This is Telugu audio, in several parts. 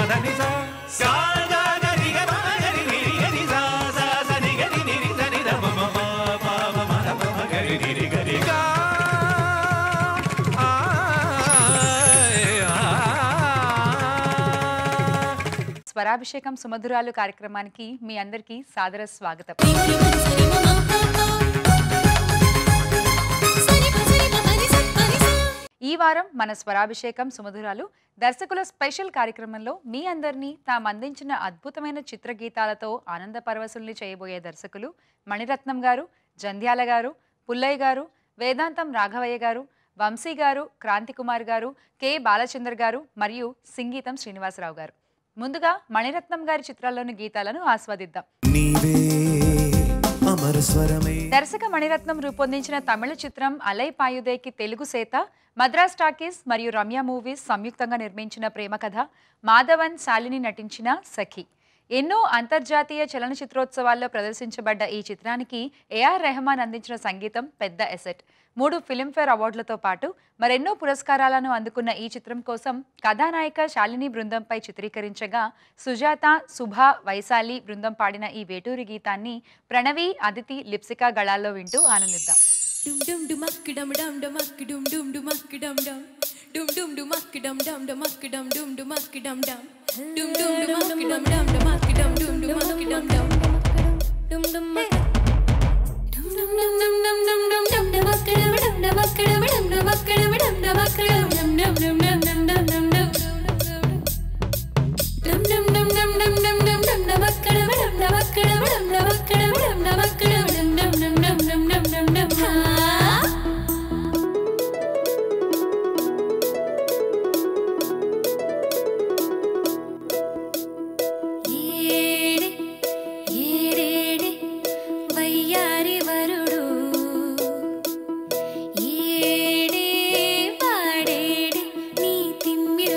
మదని సా సా గా గా రి గ మ గ రి రి రి గ రి సా సా సా ని గ రి ని రి స ని ద మ మ మ ప మ మ ద ప మ గ రి రి రి గ రి గా స్వరాభిషేకం సుమధురాలు కార్యక్రమానికి మీ అందరికీ సాదర స్వాగతం ఈ వారం మన స్వరాభిషేకం సుమధురాలు దర్శకుల స్పెషల్ కార్యక్రమంలో మీ అందరినీ తాము అందించిన అద్భుతమైన చిత్రగీతాలతో ఆనంద పరవశుల్ని చేయబోయే దర్శకులు మణిరత్నం గారు జంధ్యాల గారు పుల్లయ్య గారు వేదాంతం రాఘవయ్య గారు వంశీ గారు క్రాంతి కుమార్ గారు కె బాలచందర్ గారు మరియు సింగీతం శ్రీనివాసరావు గారు ముందుగా మణిరత్నం గారి చిత్రాల్లోని గీతాలను ఆస్వాదిద్దాం నీవే అమర స్వరమే దర్శక మణిరత్నం రూపొందించిన తమిళ చిత్రం అలై పాయుదేకి తెలుగు సేత మద్రాస్ టాకీస్ మరియు రమ్య మూవీస్ సంయుక్తంగా నిర్మించిన ప్రేమ కథ మాధవన్ శాలిని నటించిన సఖి ఎన్నో అంతర్జాతీయ చలనచిత్రోత్సవాల్లో ప్రదర్శించబడ్డ ఈ చిత్రానికి ఏఆర్ రెహమాన్ అందించిన సంగీతం పెద్ద ఎసెట్ మూడు ఫిలింఫేర్ అవార్డులతో పాటు మరెన్నో పురస్కారాలను అందుకున్న ఈ చిత్రం కోసం కథానాయిక శాలిని బృందంపై చిత్రీకరించగా సుజాత సుభ వైశాలి బృందం పాడిన ఈ వేటూరి గీతాన్ని ప్రణవి అదితి లిప్సికా గళాల్లో వింటూ ఆనందిద్దాం Dum dum dumak dum dum dumak dum dum dumak dum dum dum dum dumak dum dum dumak dum dum dumak dum dum dum dum dumak dum dum dumak dum dum dumak dum dum dum dum dum dum dum dum dum dum dum dum dumak dum dum dumak dum dum dumak dum dum dumak dum dum dum dum dum dum dum dum dum Dum dum dum dum dum dum dum dum dumak dum dum dumak dum dum dumak dum dum dumak dum dum dum dum dum dum dum dum dum ha ఏడే ఏడేడే వయ్యారి వరుడు ఏడే వాడేడే నీ తిమ్మి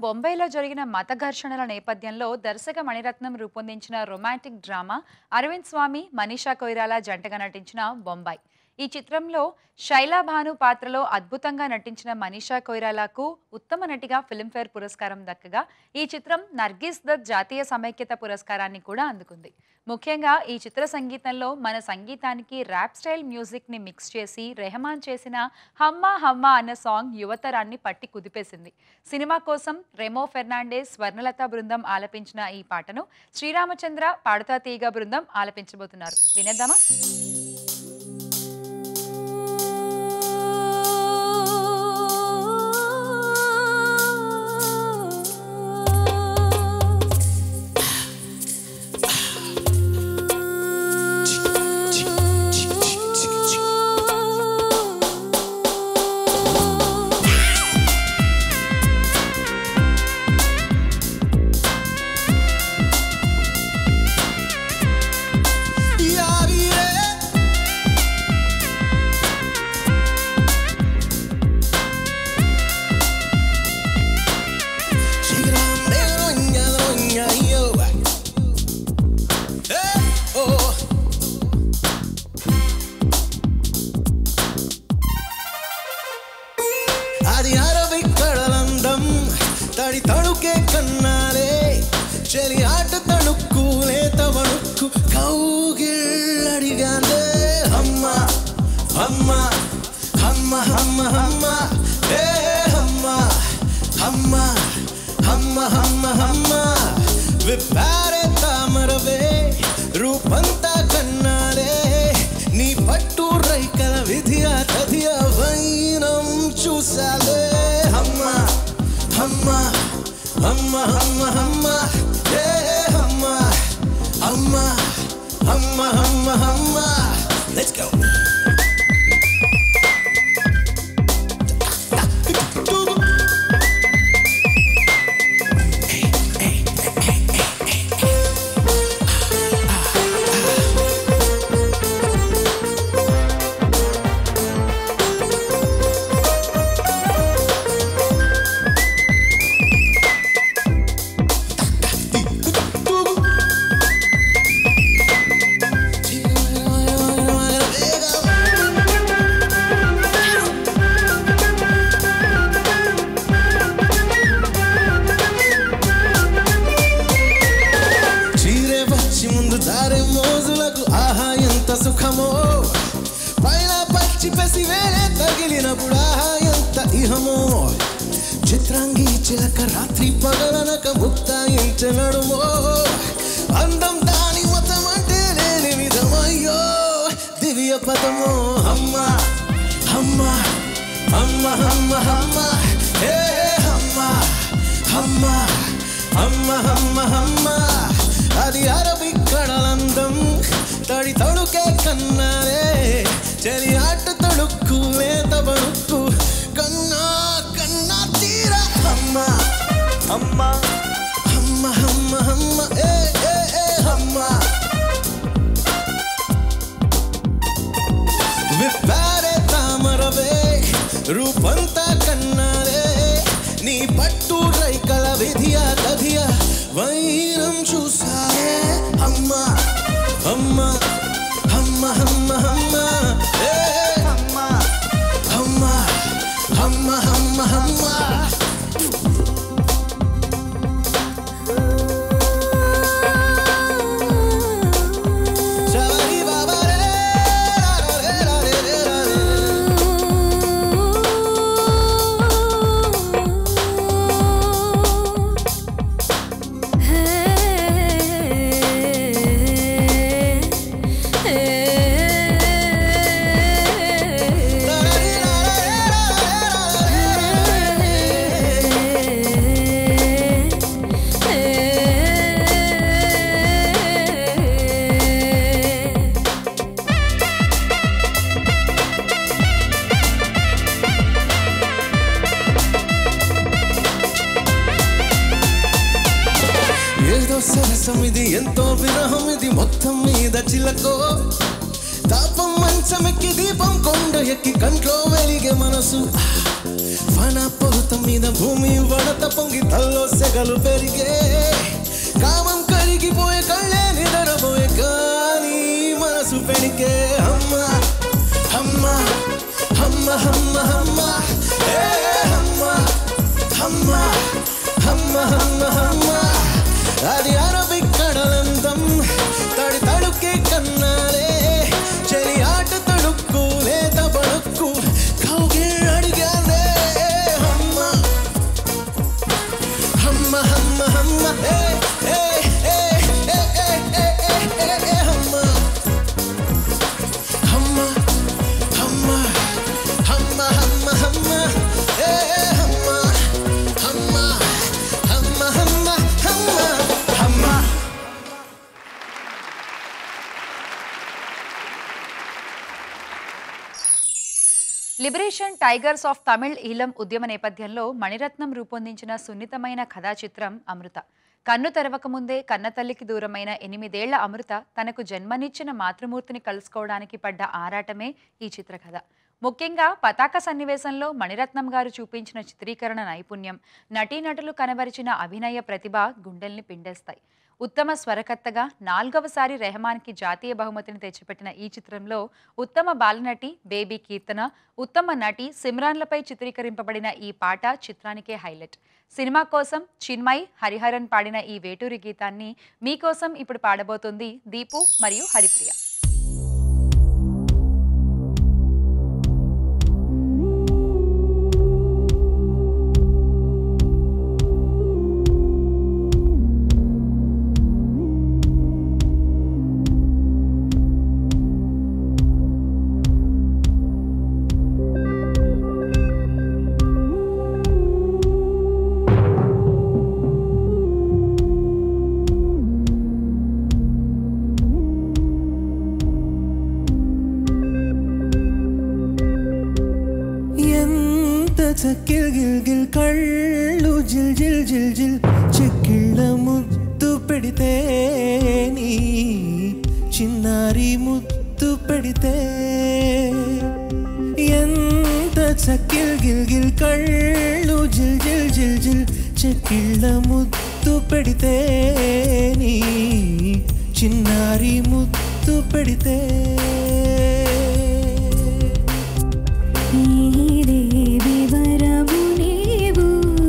బొంబాయిలో జరిగిన మత ఘర్షణల నేపథ్యంలో దర్శక మణిరత్నం రూపొందించిన రొమాంటిక్ డ్రామా అరవింద్ స్వామి మనీషా కొయిరాలా జంటగా నటించిన బొంబాయి ఈ చిత్రంలో శైలా భాను పాత్రలో అద్భుతంగా నటించిన మనీషా కొయిరాలాకు ఉత్తమ నటిగా ఫిల్మ్ఫేర్ పురస్కారం దక్కగా ఈ చిత్రం నర్గిస్ దత్ జాతీయ సమైక్యత పురస్కారాన్ని కూడా అందుకుంది ముఖ్యంగా ఈ చిత్ర సంగీతంలో మన సంగీతానికి ర్యాప్ స్టైల్ మ్యూజిక్ ని మిక్స్ చేసి రెహమాన్ చేసిన హమ్మా హమ్మా అన్న సాంగ్ యువతరాన్ని పట్టి కుదిపేసింది సినిమా కోసం రెమో ఫెర్నాండేస్ స్వర్ణలత బృందం ఆలపించిన ఈ పాటను శ్రీరామచంద్ర పాడుతా తీగ బృందం ఆలపించబోతున్నారు వినేద్దామా యాగిరే అది అరవై కడలందం తడి తడుకే కన్నాలే చెలి ఆట తణుక్కు లేత వణుక్కు కౌగిళ్ళడిగానే అమ్మ అమ్మ అమ్మ అమ్మ అమ్మ ఏ అమ్మ అమ్మ అమ్మ అమ్మ అమ్మ విప్పారే తామరవే రూపంతా కన్నాలే నీ పట్టు రైకల విధియ తదియ వైనం చూసాలే అమ్మ అమ్మ అమ్మ అమ్మ అమ్మ ఏ అమ్మ అమ్మ అమ్మ అమ్మ అమ్మ లెట్స్ గో చీరే వచ్చి ముందు దారే మోజులకు ఆహా ఎంత సుఖమో పైన పచ్చి పెసి వేరే తగిలినప్పుడు ఆహా ఎంత ఇహమో చిత్రాంగి చిలక రాత్రి పగలనక ముక్తాయించే నడుమో అందం దాని మతం అంటే లేని విధమయ్యో దివ్య పదమో అమ్మ అమ్మ అమ్మ అమ్మ అమ్మ ఏ అమ్మ అమ్మ అమ్మ అమ్మ అమ్మ అది అరబి కడలందం తడి తడుకే కన్నారే చెలి ఆట తడుక్కు లేత బడుక్కు కన్నా కన్నా తీర అమ్మ అమ్మ అమ్మ అమ్మ అమ్మ ఏ ఏ ఏ అమ్మ విప్పారే తామరవే రూపంతా కన్నారే నీ పట్టు రైకల విధియ తధియ వైరం చూసారే అమ్మ అమ్మ అమ్మ అమ్మ అమ్మ ఏ అమ్మ అమ్మ అమ్మ అమ్మ అమ్మ Shabari baba re, ra re ra re re ra re. ఏదో సరసం ఇది ఎంతో విరహం ఇది మొత్తం మీద చిలకో తాపం మంచమెక్కి దీపం కొండ ఎక్కి కంట్లో వెలిగే మనసు వన పొలుత మీద భూమి వడత పొంగి తల్లో సెగలు పెరిగే కామం కరిగిపోయే కళ్ళే నిద్రపోయే కానీ మనసు పెడికే అమ్మ అమ్మ అమ్మ అమ్మ అమ్మ ఏ అమ్మ అమ్మ అమ్మ అమ్మ అమ్మ అది అరబిక్ కడలంతం తడి తడుకే కన్నాలే చెలి ఆట తడుక్కు లేత బడుక్కు కౌగే అడిగానే అమ్మ అమ్మ అమ్మ అమ్మ ఏ ఏ ఏ ఏ ఏ ఏ ఏ ఏ ఏ అమ్మ అమ్మ అమ్మ అమ్మ అమ్మ అమ్మ ఏ అమ్మ అమ్మ అమ్మ అమ్మ అమ్మ అమ్మ liberation tigers of Tamil Eelam ఉద్యమ నేపథ్యంలో మణిరత్నం రూపొందించిన సున్నితమైన కథా చిత్రం అమృత కన్ను తెరవక ముందే కన్నతల్లికి దూరమైన ఎనిమిదేళ్ల అమృత తనకు జన్మనిచ్చిన మాతృమూర్తిని కలుసుకోవడానికి పడ్డ ఆరాటమే ఈ చిత్రకథ ముఖ్యంగా పతాక సన్నివేశంలో మణిరత్నం గారు చూపించిన చిత్రీకరణ నైపుణ్యం నటీనటులు కనబరిచిన అభినయ ప్రతిభ గుండెల్ని పిండేస్తాయి ఉత్తమ స్వరకర్తగా నాలుగవసారి రెహమాన్కి జాతీయ బహుమతిని తెచ్చిపెట్టిన ఈ చిత్రంలో ఉత్తమ బాలనటి బేబీ కీర్తన ఉత్తమ నటి సిమ్రాన్లపై చిత్రీకరింపబడిన ఈ పాట చిత్రానికే హైలైట్ సినిమా కోసం చిన్మయ్ హరిహరన్ పాడిన ఈ వేటూరి గీతాన్ని మీకోసం ఇప్పుడు పాడబోతుంది దీపు మరియు హరిప్రియ ఎంత చక్కిల్ గిల్ గిల్ కళ్ళు జిల్ జిల్ జిల్ జిల్ చెక్కిళ్ళ ముద్దు పెడితే నీ చిన్నారి ముద్దు పెడితే ఎంత చక్కిల్ గిల్ గిల్ కళ్ళు జిల్ జిల్ జిల్ జిల్ చెక్కిళ్ళ ముద్దు పెడితే నీ చిన్నారి ముద్దు పెడితే ఈదేవి వరము నీవు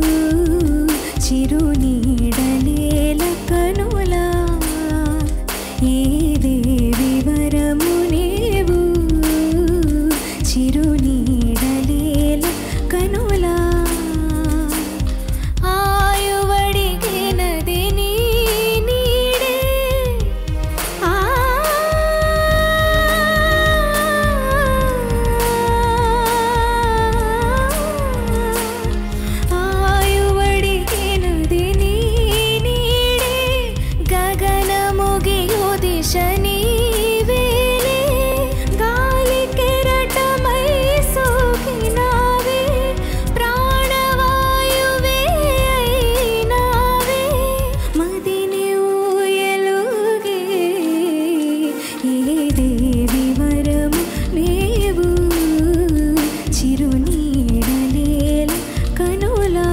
చిరునీడలేల కనులా ఈదేవి వరము నీవు చిరునీడలేల కనులా ఆయువడిగినది నీ నీడే ఆ ఆయువడిగినది నీ నీడే గగన ముగియు దిశ నీవేలే గాలి కెరటమై సోకినావే ప్రాణవాయువే అయినావే మదిని ఊయలుగే ఏ దేవి వరము నీవు చిరునీడలేల కనులా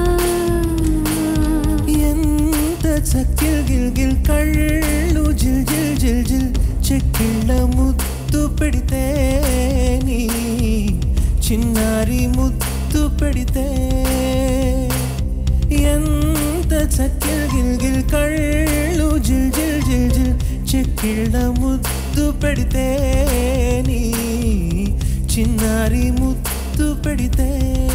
ఎంత చక్కిల్ గిల్ గిల్ కళ్ళు జిల్ జిల్ జిల్ జిల్ చెక్కిళ్ళ ముద్దు పెడితే నీ చిన్నారి ముద్దు పెడితే ఎంత చక్కిల్ గిల్ గిల్ కళ్ళు జిల్ జిల్ జిల్ జిల్ చెక్కిళ్ళ ముద్దు పెడితే నీ చిన్నారి ముద్దు పెడితే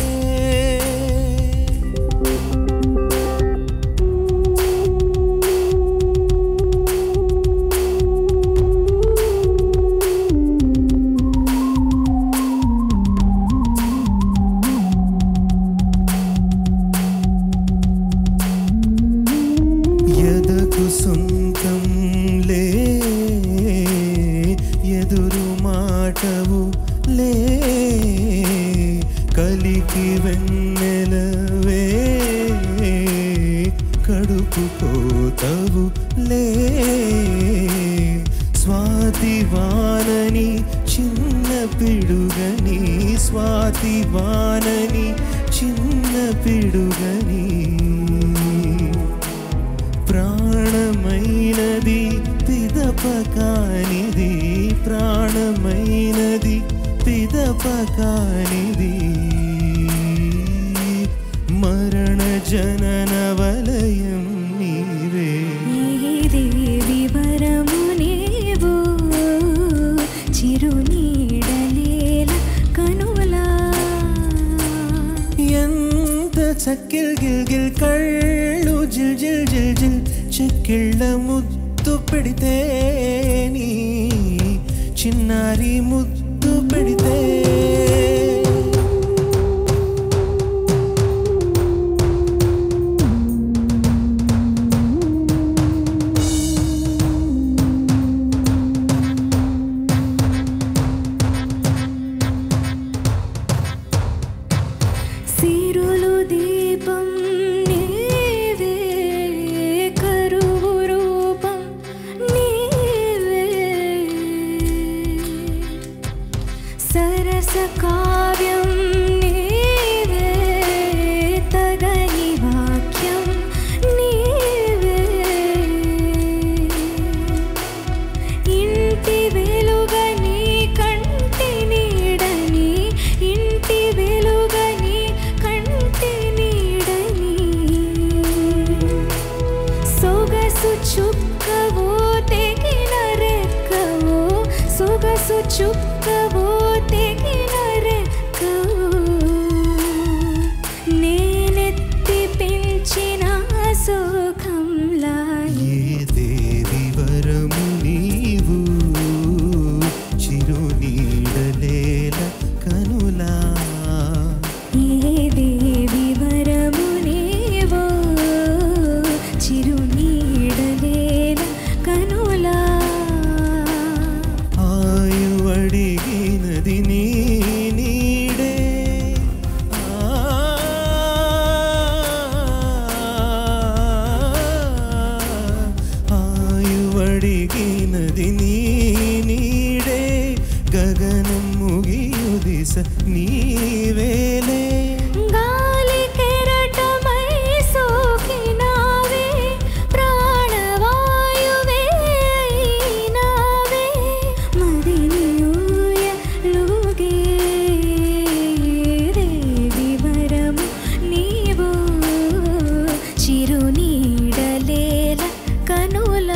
ఎదకు సొంతంలే ఎదురు మాటవు లే కలికి వెన్నెలవే కడుపు కోతవు లే స్వాతి వానని చిన్న పిడుగని స్వాతి వానని చిన్న చిన్న పిడుగని ప్రాణమైనది పిదప కానిది ప్రాణమైనది పిదప కానిది మరణ జనన వలయం నీవే దేవి వరము నీవు చిరునీడలేల కనులా ఎంత చక్కిల్ గిల్ గిల్ కళ్ళు జిల్ జిల్ జిల్ జిల్ చెక్కిళ్ళ ముద్దు పెడితే నీ చిన్నారి ముద్దు పెడితే సిరులు దీపం నీవే కరువు రూపం నీవే సరస కావ్యం నీవే తగని వాక్యం నీవే ఇంటి వెలుగని కంటి నీడని ఇంటి వెలుగని కంటి నీడని సొగసు చుక్కవో తెగిన రెక్కవో సొగసు చుక్కవో తెగిన రెక్కవో నేనెత్తి పెంచిన సుఖంలా ఏ దేవి వరము నీవు చిరునీడలేల కనులా ఏ దేవి వరము నీవో చిరునీడలేల కనులా ఆయువడిగినది నీ నీడే ఆయువడిగినది నీ నీడే గగనం ముగియు దిశ నీవేలే గాలి కెరటమై సోకినావే ప్రాణవాయువే అయినావే మదిని ఊయలుగే దేవి వరము నీవు చిరునీడలేల కనులా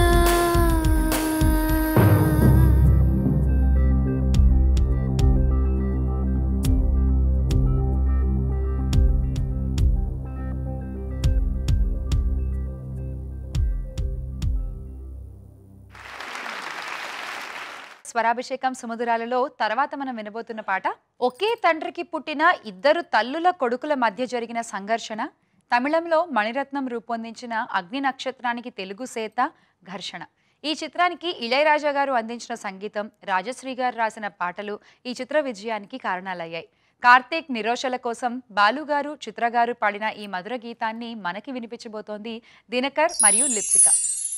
స్వరాభిషేకం సుమధురాలలో తర్వాత మనం వినబోతున్న పాట ఒకే తండ్రికి పుట్టిన ఇద్దరు తల్లుల కొడుకుల మధ్య జరిగిన సంఘర్షణ తమిళంలో మణిరత్నం రూపొందించిన అగ్ని నక్షత్రానికి తెలుగు సేత ఘర్షణ ఈ చిత్రానికి ఇళయరాజా గారు అందించిన సంగీతం రాజశ్రీ గారు రాసిన పాటలు ఈ చిత్ర విజయానికి కారణాలయ్యాయి కార్తీక్ నిరోషల కోసం బాలు గారు చిత్ర గారు పాడిన ఈ మధుర గీతాన్ని మనకి వినిపించబోతోంది దినకర్ మరియు లిప్సిక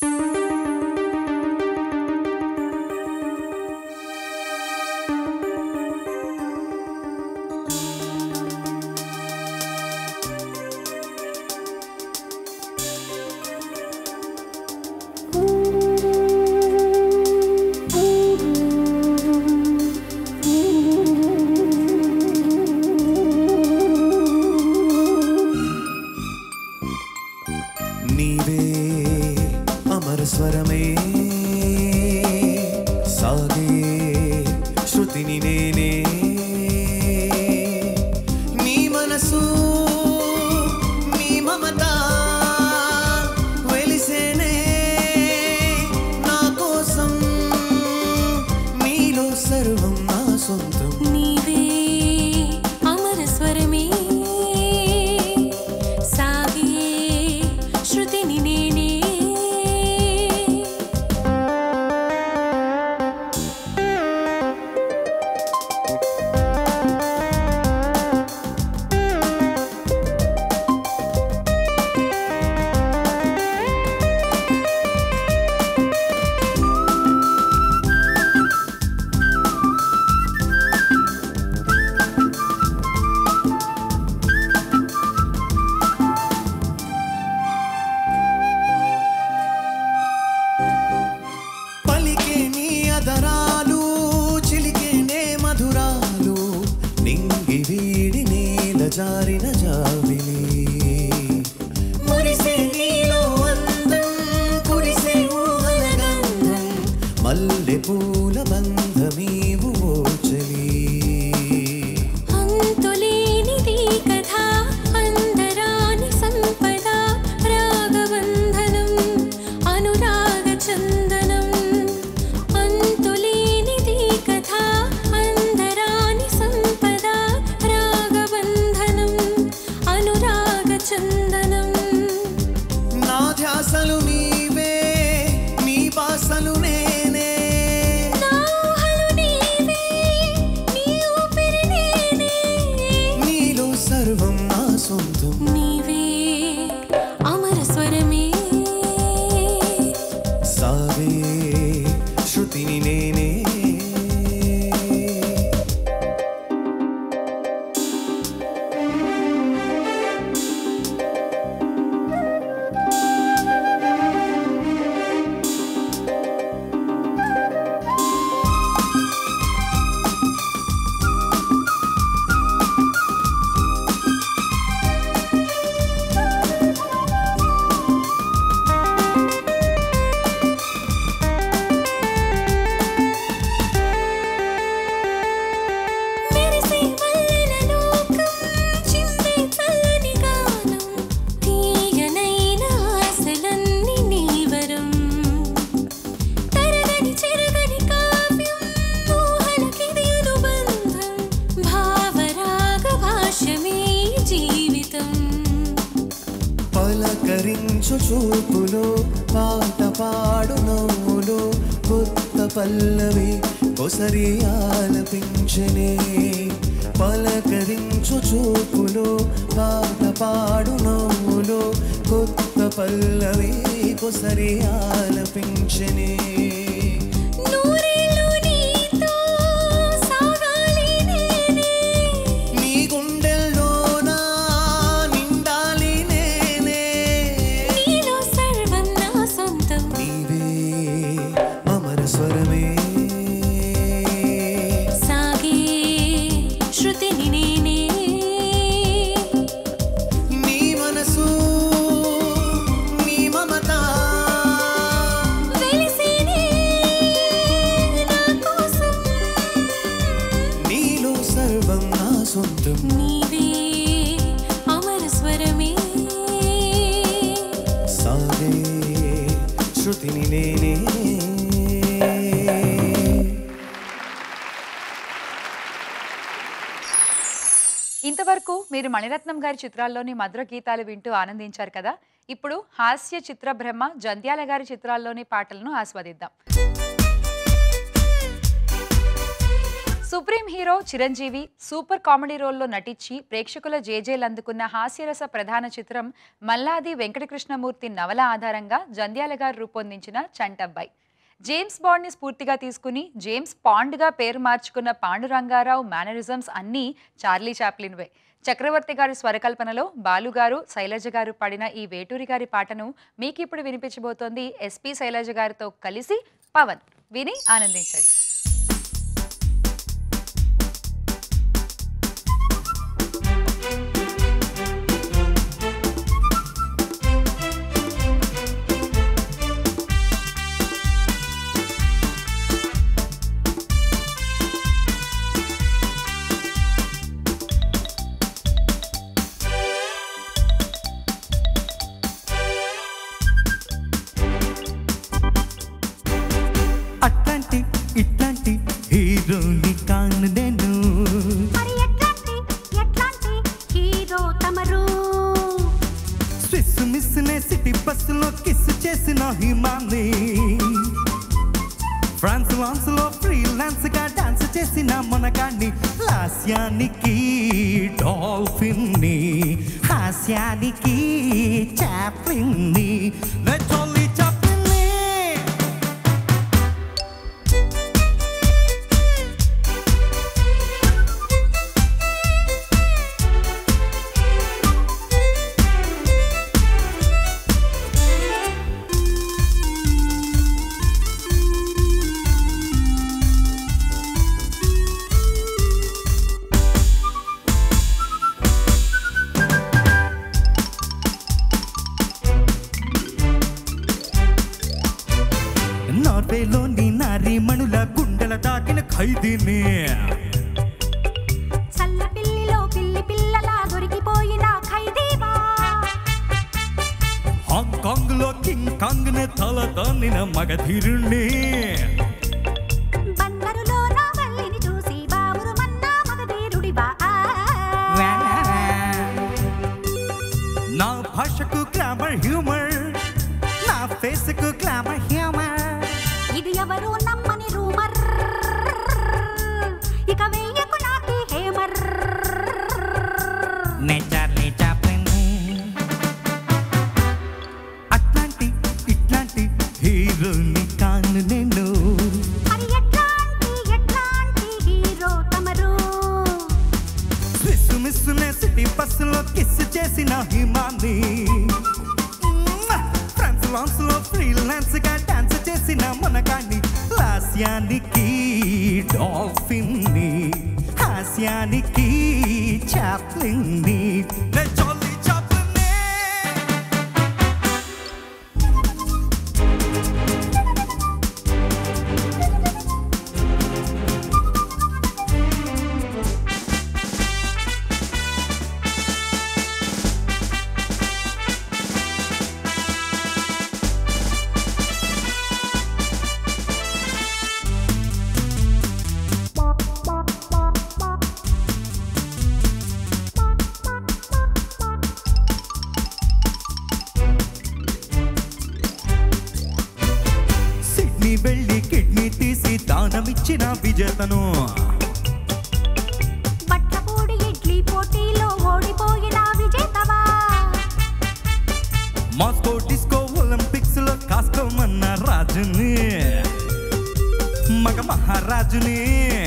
నీవే అమర స్వరమే సాగే శృతిని నేనే నీ మనసు నీ మమత వెలిసేనే నా కోసం నీలో సర్వం నా సొంతం నీవే అమర స్వరమే సాగే శృతిని నేనే జారిన జాబిలి మురిసే నీలో అందం కురిసే ఊహల గంధం మల్లె పూల బంధమీవు ఓచలి అంతులేనిది కథ అందరాని సంపద రాగబంధనం అనురాగ చందనం అంతులేనిది కథ అందరాని సంపద రాగబంధనం అనురాగ చందనం నా ధ్యాసలు నీవే నీ బాసలు నేనే నా ఊహలు నీవే నీ ఊపిరి నేనే నీలో సర్వం నా సొంతం నీవే అమర స్వరమే సాగే శృతిని నేనే మెరిసే మల్లెల లోకం చిందే చల్లని గానం తీయనైన ఆశలన్నీ నీవరం తరగని చెరగని కావ్యం ఊహలకిది అనుబంధం భావరాగ భాష్యమే జీవితం పలకరించు చూపులో పాట పాడు నవ్వులో కొత్త పల్లవి కొసరి ఆలపించనే పలకరించు చూపులో పాట పాడు నవ్వులో కొత్త పల్లవి కొసరి ఆలపించనే నూరేళ్ళు నీతో సాగాలి నేనే నీ గుండెల్లోనా నిండాలి నేనే నీలో సర్వం నా సొంతం నీవే అమర స్వరమే సాగే శృతిని నేనే నీ మనసు నీ మమత వెలిసేనే నా కోసం నీలో సర్వం నా సొంతం నీవే అమర స్వరమే సాగే శృతిని నేనే ఇంతవరకు మీరు మణిరత్నం గారి చిత్రాల్లోని మధుర గీతాలు వింటూ ఆనందించారు కదా ఇప్పుడు హాస్య చిత్ర బ్రహ్మ జంధ్యాల గారి చిత్రాల్లోని పాటలను ఆస్వాదిద్దాం supreme hero Chiranjeevi super comedy రోల్లో నటించి ప్రేక్షకుల జేజేలు అందుకున్న హాస్యరస ప్రధాన చిత్రం మల్లాది వెంకటకృష్ణమూర్తి నవల ఆధారంగా జంధ్యాల గారు రూపొందించిన చంటబ్బాయి జేమ్స్ బాండ్ని స్ఫూర్తిగా తీసుకుని జేమ్స్ పాండ్గా పేరు మార్చుకున్న పాండురంగారావు మేనరిజమ్స్ అన్నీ చార్లీ చాప్లిన్వే చక్రవర్తి గారి స్వరకల్పనలో బాలు గారు శైలజ గారు పాడిన ఈ వేటూరి గారి పాటను మీకు ఇప్పుడు వినిపించబోతోంది ఎస్పి శైలజ గారితో కలిసి పవన్ విని ఆనందించండి అట్లాంటి ఇట్లాంటి హీరోని కాను నేను మరి ఎట్లాంటి ఎట్లాంటి హీరో తమరు స్విస్ మిస్ నే సిటీ బస్సులో కిస్ చేసిన హిమాని ఫ్రాన్స్ లాన్స్ లో ఫ్రీలాన్స్ గా డాన్స్ చేసిన మనగాన్ని లాస్యానికి డాల్ఫిన్ ని హాస్యానికి చాప్లిన్ ని చార్లీ చాప్లిన్ ని బాంబేలోని నారీమణుల గుండెల దాకిన ఖైదీని చల్ల పిల్లిలో పిల్లి పిల్లలా దొరికిపోయిన ఖైదీవా హాంకాంగ్ లో కింగ్ కాంగ్ నే తల దాన్నిన మగధీరుణ్ణి బందరులో నా వల్లిని చూసి బావురు మన్నా మగధీరుడివా నా భాషకు గ్లామర్ హ్యూమర్ నా ఫేస్ కు గ్లామర్ హ్యూమర్ ఇది ఎవరు నమ్మని రూమర్ ఇక వెయ్యకు నాకి హేమర్ నే చార్లీ చాప్లిన్ అట్లాంటి ఇట్లాంటి హీరోని కాను నేను మరి ఎట్లాంటి ఎట్లాంటి హీరో తమరు స్విస్ మిస్సునే సిటీ బస్సులో కిస్ చేసిన హిమాని ఫ్రాన్స్ లాన్స్ లో ఫ్రీలాన్స్ గా డాన్స్ చేసిన మనగాన్ని లాస్యానికి డాల్ఫిన్ ని హాస్యానికి చాప్లిన్ ని నే చార్లీ చాప్లిన్ ని. సిడ్నీ వెళ్ళి కిడ్నీ తీసి దానమిచ్చిన విజేతను బట్లపూడి ఇడ్లీ పోటీలో ఓడిపోయిన విజేతవా మాస్కో డిస్కో ఒలింపిక్స్ లో కాసుకోమన్న రాజుని మగ మహారాజుని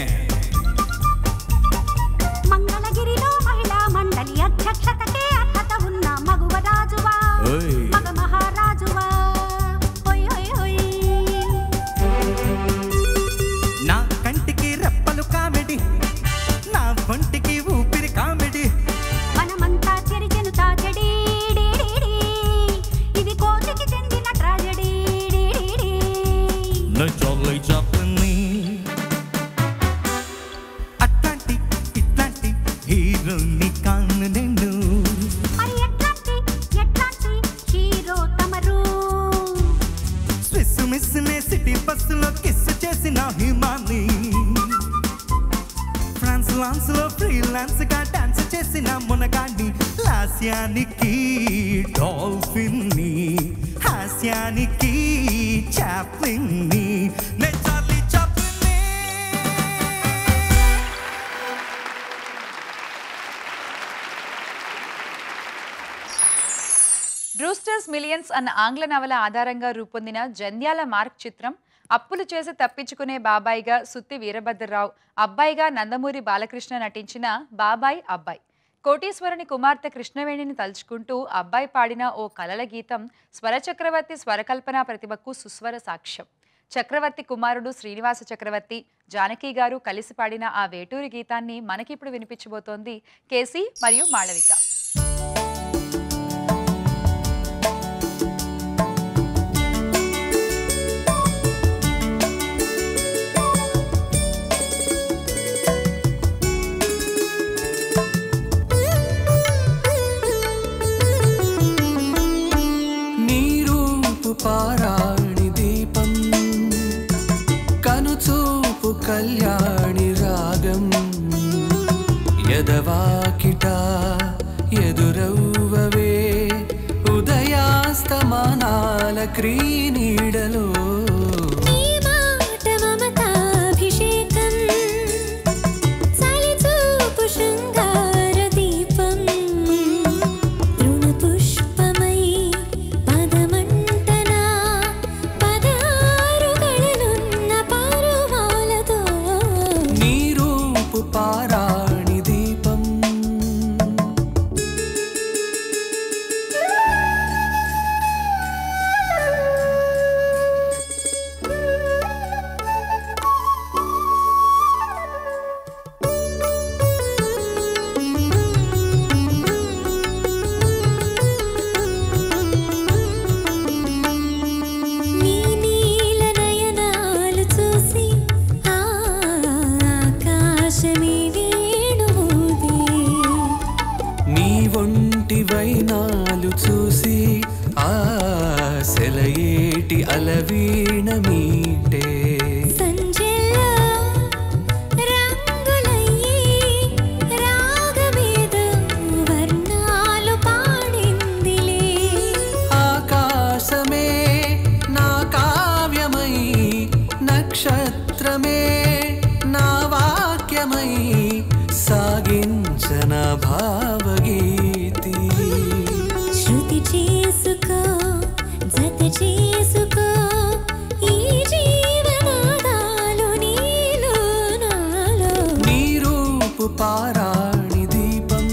మంగళగిరిలో మహిళా మండలి అధ్యక్షతకే అర్హత ఉన్న మగువ రాజువా ఓయ్. మగ మహారాజువా ఓయ్ ఓయ్ ఓయ్ నా కంటికి రెప్పలు కామెడీ నా వంటికి ఊపిరి కామెడీ మనమంతా చెరిచెను తాచెడి ఇది కోతికి చెందిన ట్రాజెడీ నా చార్లీ చాప్లిన్ని అట్లాంటి ఇట్లాంటి హీరోని కాను నేను మరి ఎట్లాంటి ఎట్లాంటి హీరో తమరు స్విస్ మిస్ నే సిటీ బస్సులో కిస్ చేసిన హిమాని ఫ్రాన్స్ లాన్స్ లో ఫ్రీలాన్స్ గా డాన్స్ చేసిన మునగాన్ని లాస్యానికి డాల్ఫిన్ ని హాస్యానికి చాప్లిన్ ని నే చార్లీ చాప్లిన్ ని. బ్రూస్టర్స్ మిలియన్స్ అన్న ఆంగ్ల నవల ఆధారంగా రూపొందిన జంధ్యాల మార్క్ చిత్రం అప్పులు చేసి తప్పించుకునే బాబాయిగా సుత్తి వీరభద్రరావు అబ్బాయిగా నందమూరి బాలకృష్ణ నటించిన బాబాయ్ అబ్బాయి కోటీశ్వరుని కుమార్తె కృష్ణవేణిని తలుచుకుంటూ అబ్బాయి పాడిన ఓ కలల గీతం స్వరచక్రవర్తి స్వరకల్పన ప్రతిభకు సుస్వర సాక్ష్యం చక్రవర్తి కుమారుడు శ్రీనివాస చక్రవర్తి జానకి గారు కలిసి పాడిన ఆ వేటూరి గీతాన్ని మనకిప్పుడు వినిపించబోతోంది కేసీ మరియు మాళవిక నీరూపు పారాణి దీపం కనుచూపు కళ్యాణి రాగం ఎదవాకిట ఎదురవ్వవే ఉదయాస్తమానాల క్రీనీడలో నీ మాట మమతాభిషేకం చలిచూపు శృంగార దీపం తృణపుష్పమై పదమంటన పదారుగళలున్న పరువాలతో నీరూపు పారాణి దీపం ఆ వీణ మీటే సంజెల్లో రంగులయ్యి రాగమేదో వర్ణాలు పాడిందిలే ఆకాశమే నా కావ్యమై నక్షత్రమే నా వాక్యమై సాగించన భావగీతి శృతి చేసుకో జత చేసుకో ఈ జీవనాదాలు నీలో నాలో నీ రూపు పారాణి దీపం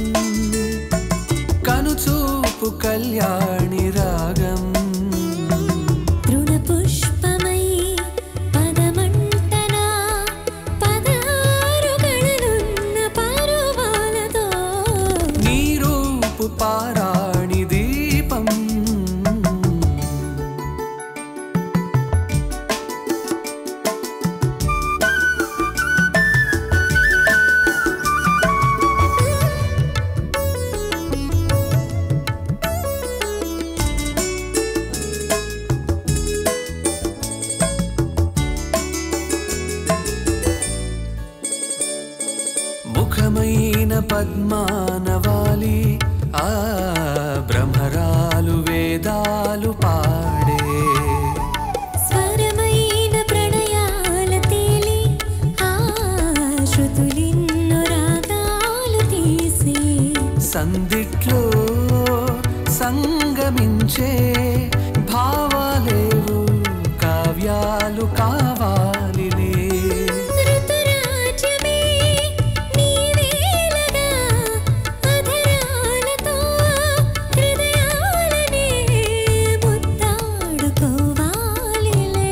కనుచూపు కళ్యాణి రాగం తృణ పుష్పమై పదమంటన పదహారు గణలున్న పరువాలతో నీ రూపు పారాణి దీపం ముఖమైన పద్మానవాలి ఆ భ్రమరాలు వేదాలు పాడే స్వరమైన ప్రణయాల తేలి ఆ శృతులిన్ను రాగాలు తీసి సందిట్లో సంగమించే భావాలేవు కావ్యాలు కావాలిలే ఋతురాజ్యమే నీవేలగా అధరాలతో హృదయాలనే ముద్దాడుకోవాలిలే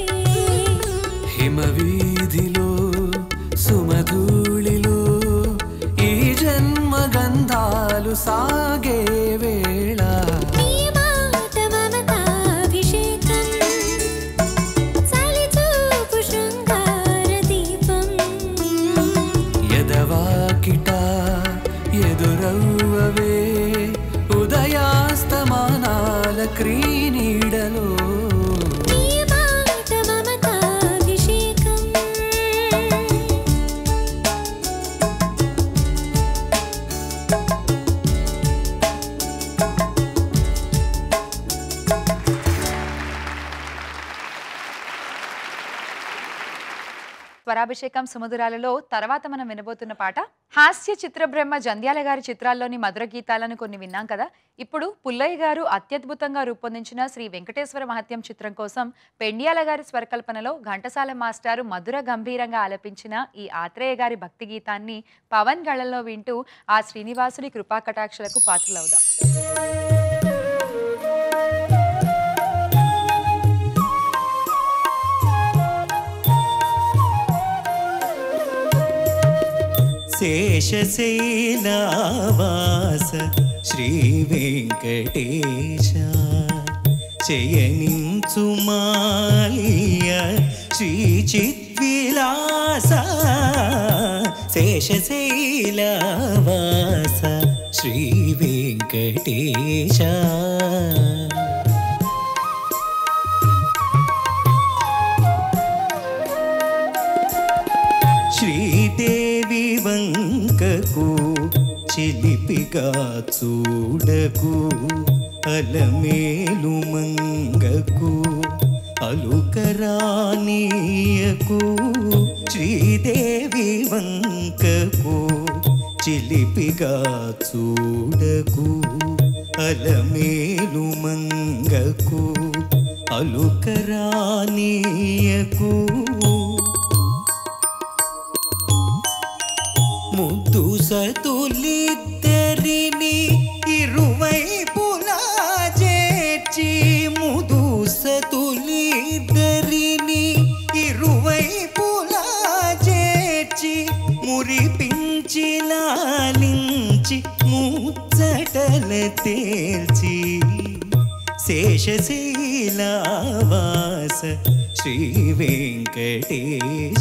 హిమవీధిలో సుమధూళిలో ఈ జన్మ గంధాలు సాగే వేళ నీ మాట మమతాభిషేకం చలిచూపు శృంగార దీపం ఎదవాకిట ఎదురవ్వవే ఉదయాస్తమానాల క్రీనీడలో నీ మాట మమతాభిషేకం స్వరాభిషేకం సుమధురాలలో తర్వాత మనం వినబోతున్న పాట హాస్య చిత్రబ్రహ్మ జంధ్యాల గారి చిత్రాల్లోని మధుర గీతాలను కొన్ని విన్నాం కదా ఇప్పుడు పుల్లయ్య గారు అత్యద్భుతంగా రూపొందించిన శ్రీ వెంకటేశ్వర మహత్యం చిత్రం కోసం పెండ్యాల గారి స్వరకల్పనలో ఘంటసాల మాస్టారు మధుర గంభీరంగా ఆలపించిన ఈ ఆత్రేయ గారి భక్తి గీతాన్ని పవన్ గళంలో వింటూ ఆ శ్రీనివాసుని కృపా కటాక్షలకు పాత్రలవుదాం శేషశైలవాస శ్రీ వెంకటేశ శయనించు మాలియ శ్రీ చిద్విలాస శేషశైలవాస శ్రీ వెంకటేశ శ్రీదేవి వంకకు చిలిపిగా చూడకు అలమేలు మంగకు అలుకరానీయకు శ్రీదేవి వంకకు చిలిపిగా చూడకు అలమేలు మంగకు అలుకరానీయకు ముద్దు సతులిద్దరిని ఇరువైపులా చేర్చి ముదు సతులిద్దరిని ఇరువైపులా చేర్చి మురిపించి లాలించి ముచ్చటల తేల్చి శేషశీలావాస శ్రీ వెంకటేశ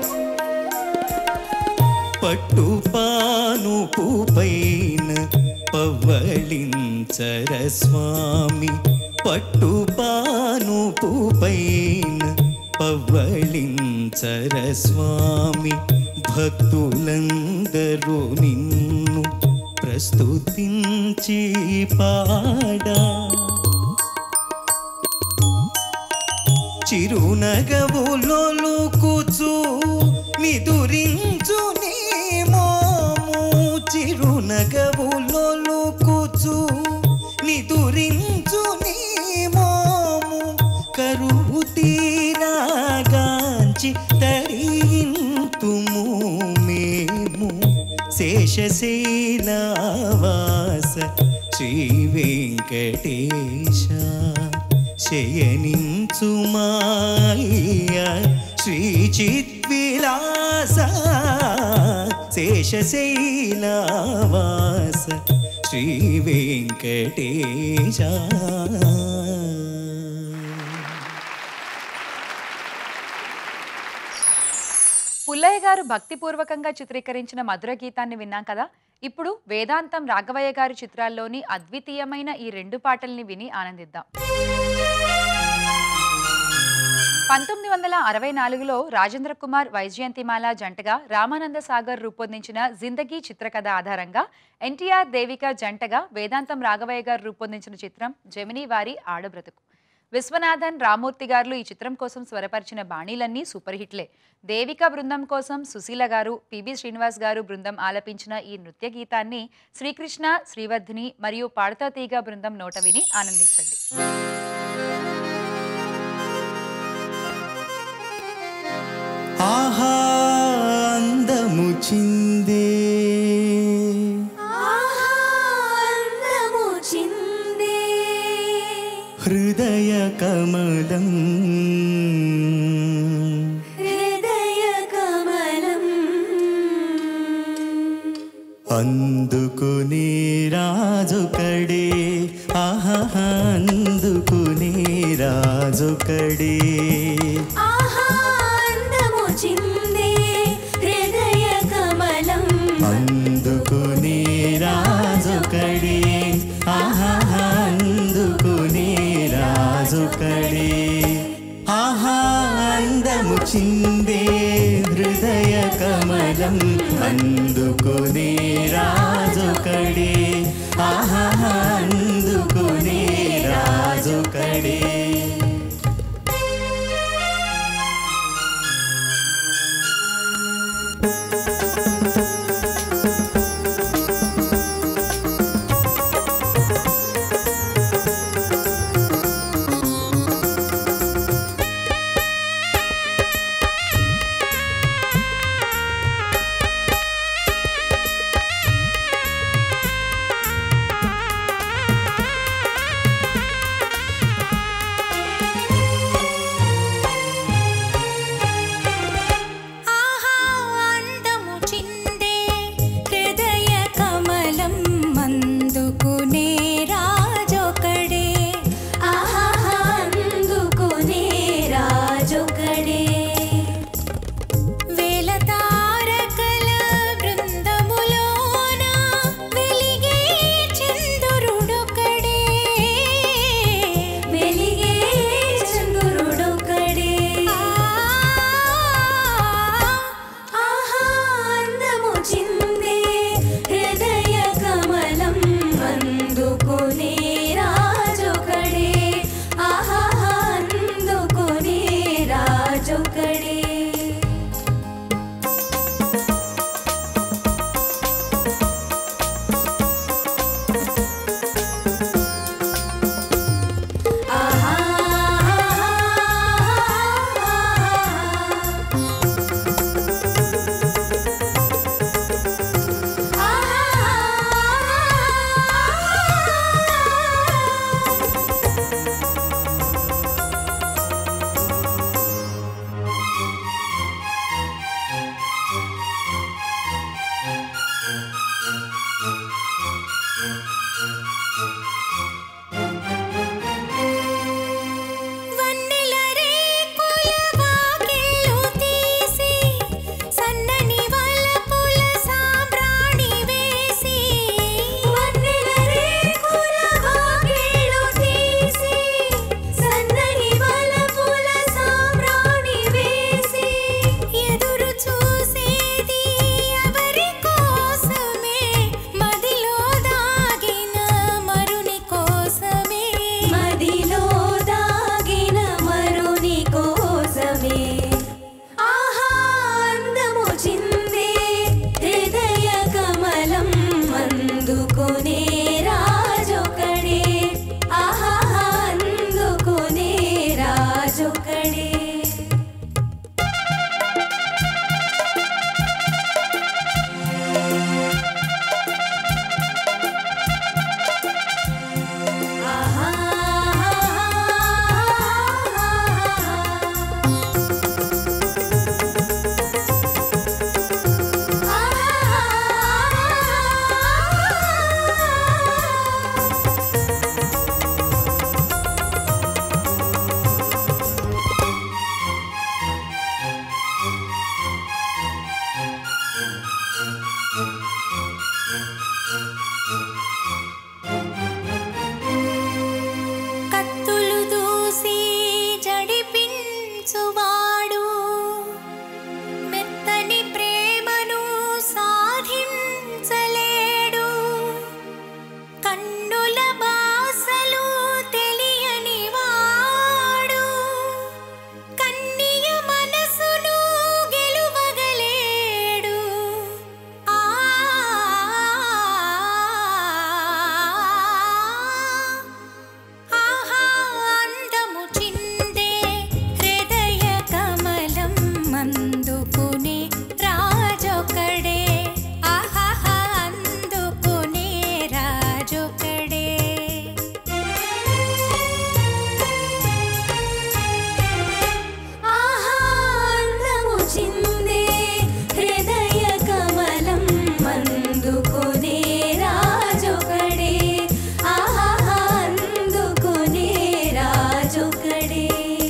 పట్టు పానుపు పైన పవ్వళించర స్వామి పట్టు పానుపు పైన పవ్వళించర స్వామి భక్తులందరూ నిన్ను ప్రస్తుతించి పాడా చిరునగవులో కూచు నిదురించు నీ మోము చిరునగవులో కూచు నిదురించు నీ మోము కరువు తీరాగాంచి తరింతుము మేము శేషశైలవాస శ్రీ వెంకటేశ శయనించుమాయ శ్రీ చిద్విలాస శేషశైలవాస శ్రీ వెంకటేశ పుల్లయ్య గారు భక్తిపూర్వకంగా చిత్రీకరించిన మధుర గీతాన్ని విన్నాం కదా ఇప్పుడు వేదాంతం రాఘవయ్య గారి చిత్రాల్లోని అద్వితీయమైన ఈ రెండు పాటల్ని విని ఆనందిద్దాం పంతొమ్మిది వందల అరవై నాలుగులో రాజేంద్ర కుమార్ వైజయంతిమాల జంటగా రామానంద సాగర్ రూపొందించిన జిందగీ చిత్రకథ ఆధారంగా ఎన్టీఆర్ దేవిక జంటగా వేదాంతం రాఘవయ్య గారు రూపొందించిన చిత్రం జమినీ వారి ఆడబ్రతుకు విశ్వనాథన్ రామూర్తి గారు ఈ చిత్రం కోసం స్వరపరిచిన బాణీలన్నీ సూపర్ హిట్లే దేవిక బృందం కోసం సుశీల గారు పిబి శ్రీనివాస్ గారు బృందం ఆలపించిన ఈ నృత్య గీతాన్ని శ్రీకృష్ణ శ్రీవర్ధిని మరియు పాడతా తీగ బృందం నోట విని ఆనందించండి ఆహా అందము చిందే అందము చిందే హృదయ కమలం హృదయ కమలం అందుకునే రాజు కడే ఆహా అందుకునే రాజు కడే ఆహా అందము చిందే హృదయ కమలం అందుకునే రాజు కడే ఆహా అందుకునే రాజు కడే ఆహా అందము చిందే హృదయ కమలం అందుకునే రాజు కడే ఆహా అందుకునే రాజు కడే కన్నుల బాసలు తెలియని వాడు కన్నియ మనసును గెలువగలేడు ఆ ఆహా అందము చిందే హృదయ కమలం అందుకునే రాజొకడే ఆహా అందుకునే రాజొకడే ఆహా అందము చిందే హృదయ కమలం అందుకునే రాజొకడే ఆహా అందుకునే రాజొకడే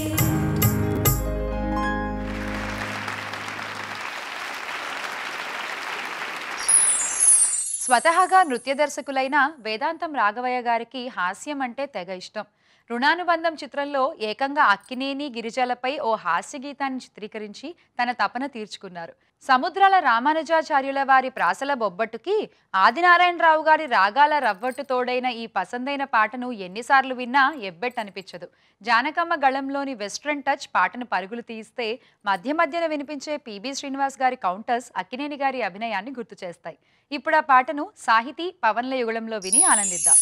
స్వతహాగా నృత్య దర్శకులైన వేదాంతం రాఘవయ్య గారికి హాస్యం అంటే తెగ ఇష్టం రుణానుబంధం చిత్రంలో ఏకంగా అక్కినేని గిరిజలపై ఓ హాస్య గీతాన్ని చిత్రీకరించి తన తపన తీర్చుకున్నారు సముద్రాల రామానుజాచార్యుల వారి ప్రాసల బొబ్బట్టుకి ఆదినారాయణరావు గారి రాగాల రవ్వట్టు తోడైన ఈ పసందైన పాటను ఎన్నిసార్లు విన్నా ఎబ్బెట్ అనిపించదు జానకమ్మ గళంలోని వెస్ట్రన్ టచ్ పాటను పరుగులు తీస్తే మధ్య మధ్యన వినిపించే పిబి శ్రీనివాస్ గారి కౌంటర్స్ అక్కినేని గారి అభినయాన్ని గుర్తు చేస్తాయి ఇప్పుడు ఆ పాటను సాహితీ పవన్ల యుగళంలో విని ఆనందిద్దాం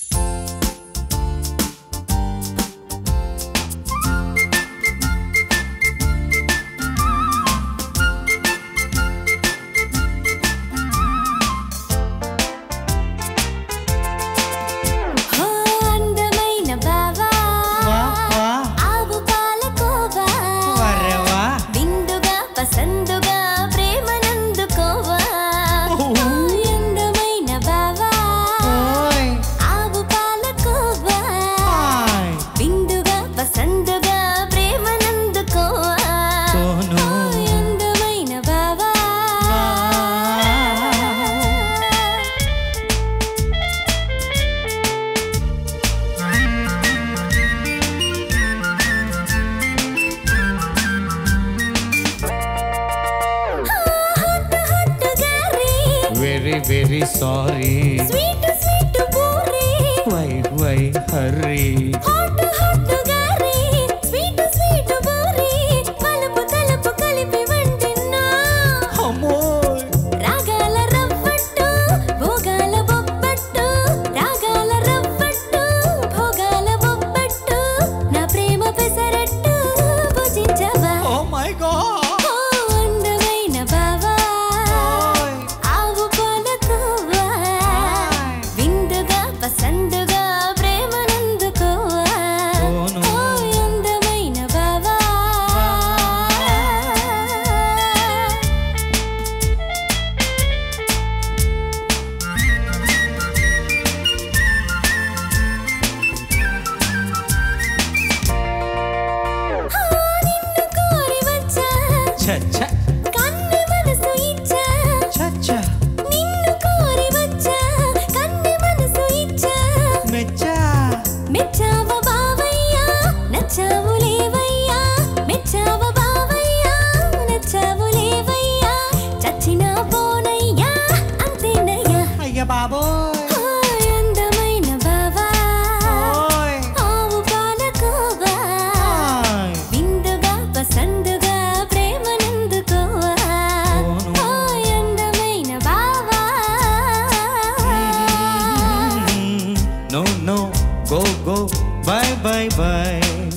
హో అందమైన బావా ఆవు పాల కోవా విందుగా పసందుగా ప్రేమనందుకోవా అందమైన బావా ఆవు పాల కోవా విందుగా పసందుగా ప్రేమనందుకోవా అందమైన బావా హట్టు హట్టు గారి very very sorry sweet sweet puri why why hurry hot hot గారి స్వీట్ స్వీట్ పూరి కలుపు కలుపు కలిపి వండినా రాగాల రవ్వట్టు భోగాల బొబ్బట్టు రాగాల రవ్వట్టు భోగాల బొబ్బట్టు నా ప్రేమ పెసరట్టు భుజించవా ఓ మై గాడ్ ఓ అందమైన బావా ఆవు పాల కోవా విందుగా పసందుగా ప్రేమనందుకోవా ఓను. ఓ అందమైన బావా ఆ, నిన్ను కోరి వచ్చా చచ్చ కన్ని మనసు ఇచ్చా చచ్చ నిన్ను కోరి వచ్చా కన్ని మనసు ఇచ్చా మెచ్చా మెచ్చావ బావయ్యా నచ్చావు లేవయ్యా మెచ్చావ బావయ్యా నచ్చావు లేవయ్యా చచ్చినా పోనయ్యా అంతేనయ్యా అయ్య బాబోయ్ ఓయ్ అందమైన బావా ఓయ్ ఆవు పాల కోవా విందుగా పసందుగా ప్రేమనందుకోవా ఓను. ఓయ్ అందమైన బావా no no go go bye bye bye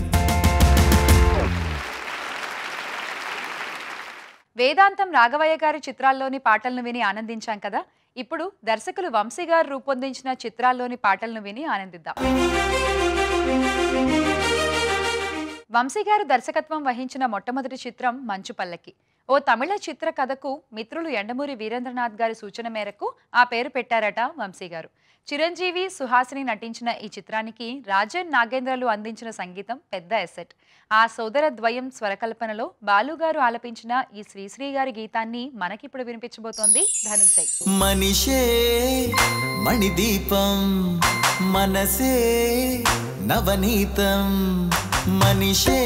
Vedantam Raghavaiah గారి చిత్రాల్లోని పాటలను విని ఆనందించాం కదా ఇప్పుడు దర్శకులు వంశీ గారు రూపొందించిన చిత్రాల్లోని పాటలను విని ఆనందిద్దాం వంశీ గారు దర్శకత్వం వహించిన మొట్టమొదటి చిత్రం మంచు పల్లకి ఓ తమిళ చిత్ర కథకు మిత్రులు ఎండమూరి వీరేంద్రనాథ్ గారి సూచన మేరకు ఆ పేరు పెట్టారట వంశీ గారు చిరంజీవి సుహాసిని నటించిన ఈ చిత్రానికి రాజన్ నాగేంద్రలు అందించిన సంగీతం పెద్ద ఎసెట్ ఆ సోదర ద్వయం స్వరకల్పనలో బాలుగారు ఆలపించిన ఈ శ్రీశ్రీ గారి గీతాన్ని మనకిప్పుడు వినిపించబోతోంది ధనుంజయ్ మనిషే మణిదీపం మనసే నవనీతం మనిషే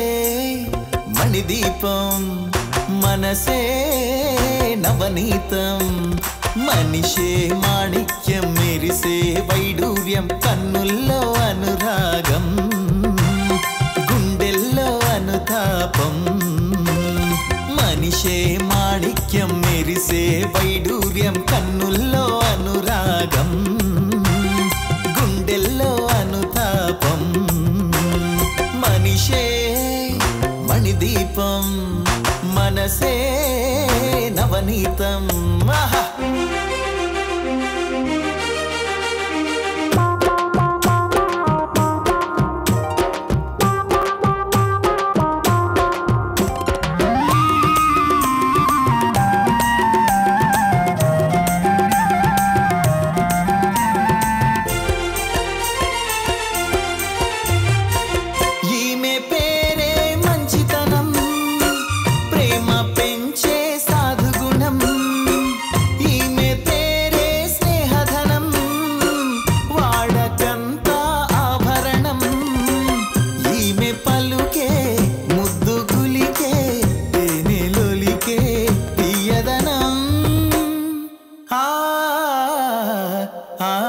మణిదీపం మనసే నవనీతం మనిషే మాణిక్యం మెరిసే వైడూర్యం కన్నుల్లో అనురాగం గుండెల్లో అనుతాపం మనిషే మాణిక్యం మెరిసే వైడూర్యం కన్నుల్లో అనురాగం గుండెల్లో అనుతాపం మనిషే మణిదీపం మనసే నవనీతం ఆహా ఈమె పేరే మంచితనం ప్రేమ పెంచే సాధుగుణం ఈమె పేరే స్నేహధనం వాడకంతా ఆభరణం ఈమె పలుకే ముద్దు గులికే తేనెలొలికే తీయదనం ఆ ఆ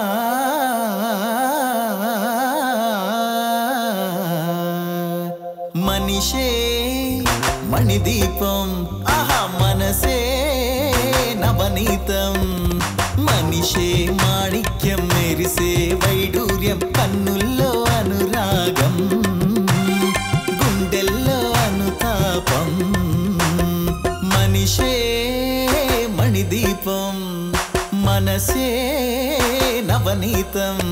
మనిషే మణిదీపం ఆహా మనసే నవనీతం మనిషే మాణిక్యం మెరిసే వైడూర్యం కన్నుల్లో అనురాగం గుండెల్లో అనుతాపం మనిషే మణిదీపం మనసే నవనీతం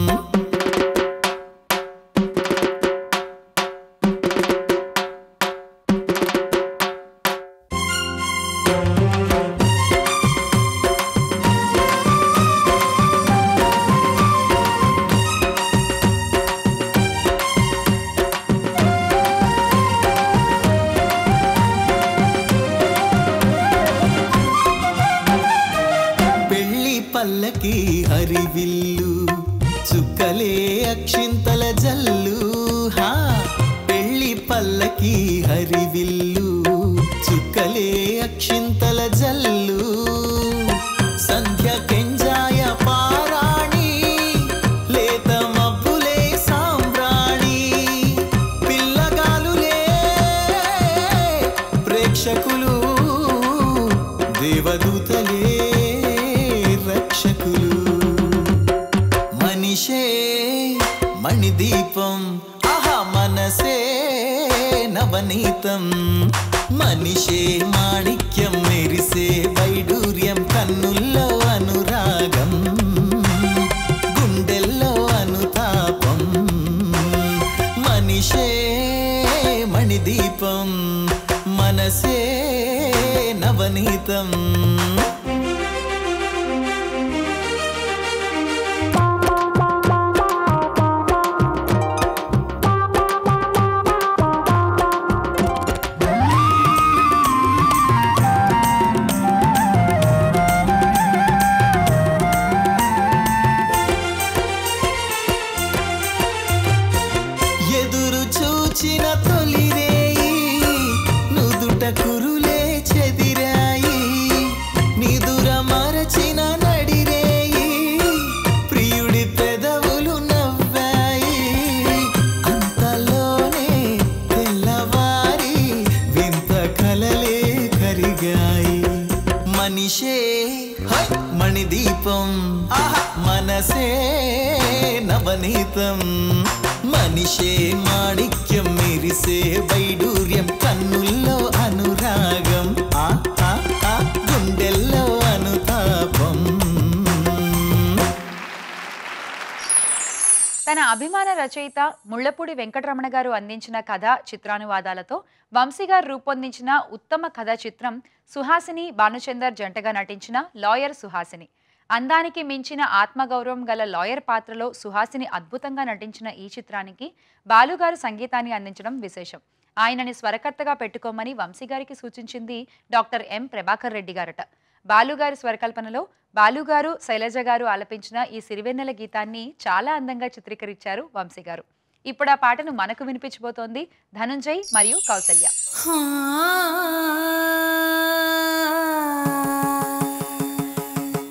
పెళ్లి పల్లకి హరివిల్లు చుక్కలే అక్షింతల జల్లు హా పెళ్లి పల్లకి హరివిల్లు చుక్కలే అక్షింతల జల్లు సంధ్య కెంజాయ పారాణి లేత మబ్బులే సాంబ్రాణి పిల్లగాలులే ప్రేక్షకులు దేవదూతలే రక్షకులు మనిషే మణిదీపం ఆహా మనసే నవనీతం మనిషే మాణిక్యం మెరిసే వైడూర్యం కన్నుల్లో అనురాగం గుండెల్లో అనుతాపం మనిషే మణిదీపం మనసే నవనీతం ఎదురు చూచిన తొలిరేయి నుదుట కురులే చెదిరాయి నిదుర మరచిన నడిరేయి ప్రియుడి పెదవులు నవ్వాయి అంతలోనే తెల్లవారి వింత కలలే కరిగాయి మనిషే హై, మణిదీపం ఆహా, మనసే నవనీతం మనిషే మాణిక్యం మెరిసే వైడూర్యం కన్నుల్లో అనురాగం ఆ ఆ, ఆ, గుండెల్లో అనుతాపం తన అభిమాన రచయిత ముళ్లపూడి వెంకటరమణ గారు అందించిన కథ చిత్రానువాదాలతో వంశీ గారు రూపొందించిన ఉత్తమ కథా చిత్రం సుహాసిని భానుచందర్ జంటగా నటించిన లాయర్ సుహాసిని అందానికి మించిన ఆత్మగౌరవం గల లాయర్ పాత్రలో సుహాసిని అద్భుతంగా నటించిన ఈ చిత్రానికి బాలుగారు సంగీతాన్ని అందించడం విశేషం ఆయనని స్వరకర్తగా పెట్టుకోమని వంశీ గారికి సూచించింది డాక్టర్ ఎం ప్రభాకర్ రెడ్డి గారట బాలుగారి స్వరకల్పనలో బాలుగారు శైలజ గారు ఆలపించిన ఈ సిరివెన్నెల గీతాన్ని చాలా అందంగా చిత్రీకరించారు వంశీ గారు ఇప్పుడు ఆ పాటను మనకు వినిపించబోతోంది ధనుంజయ్ మరియు కౌసల్య हाँ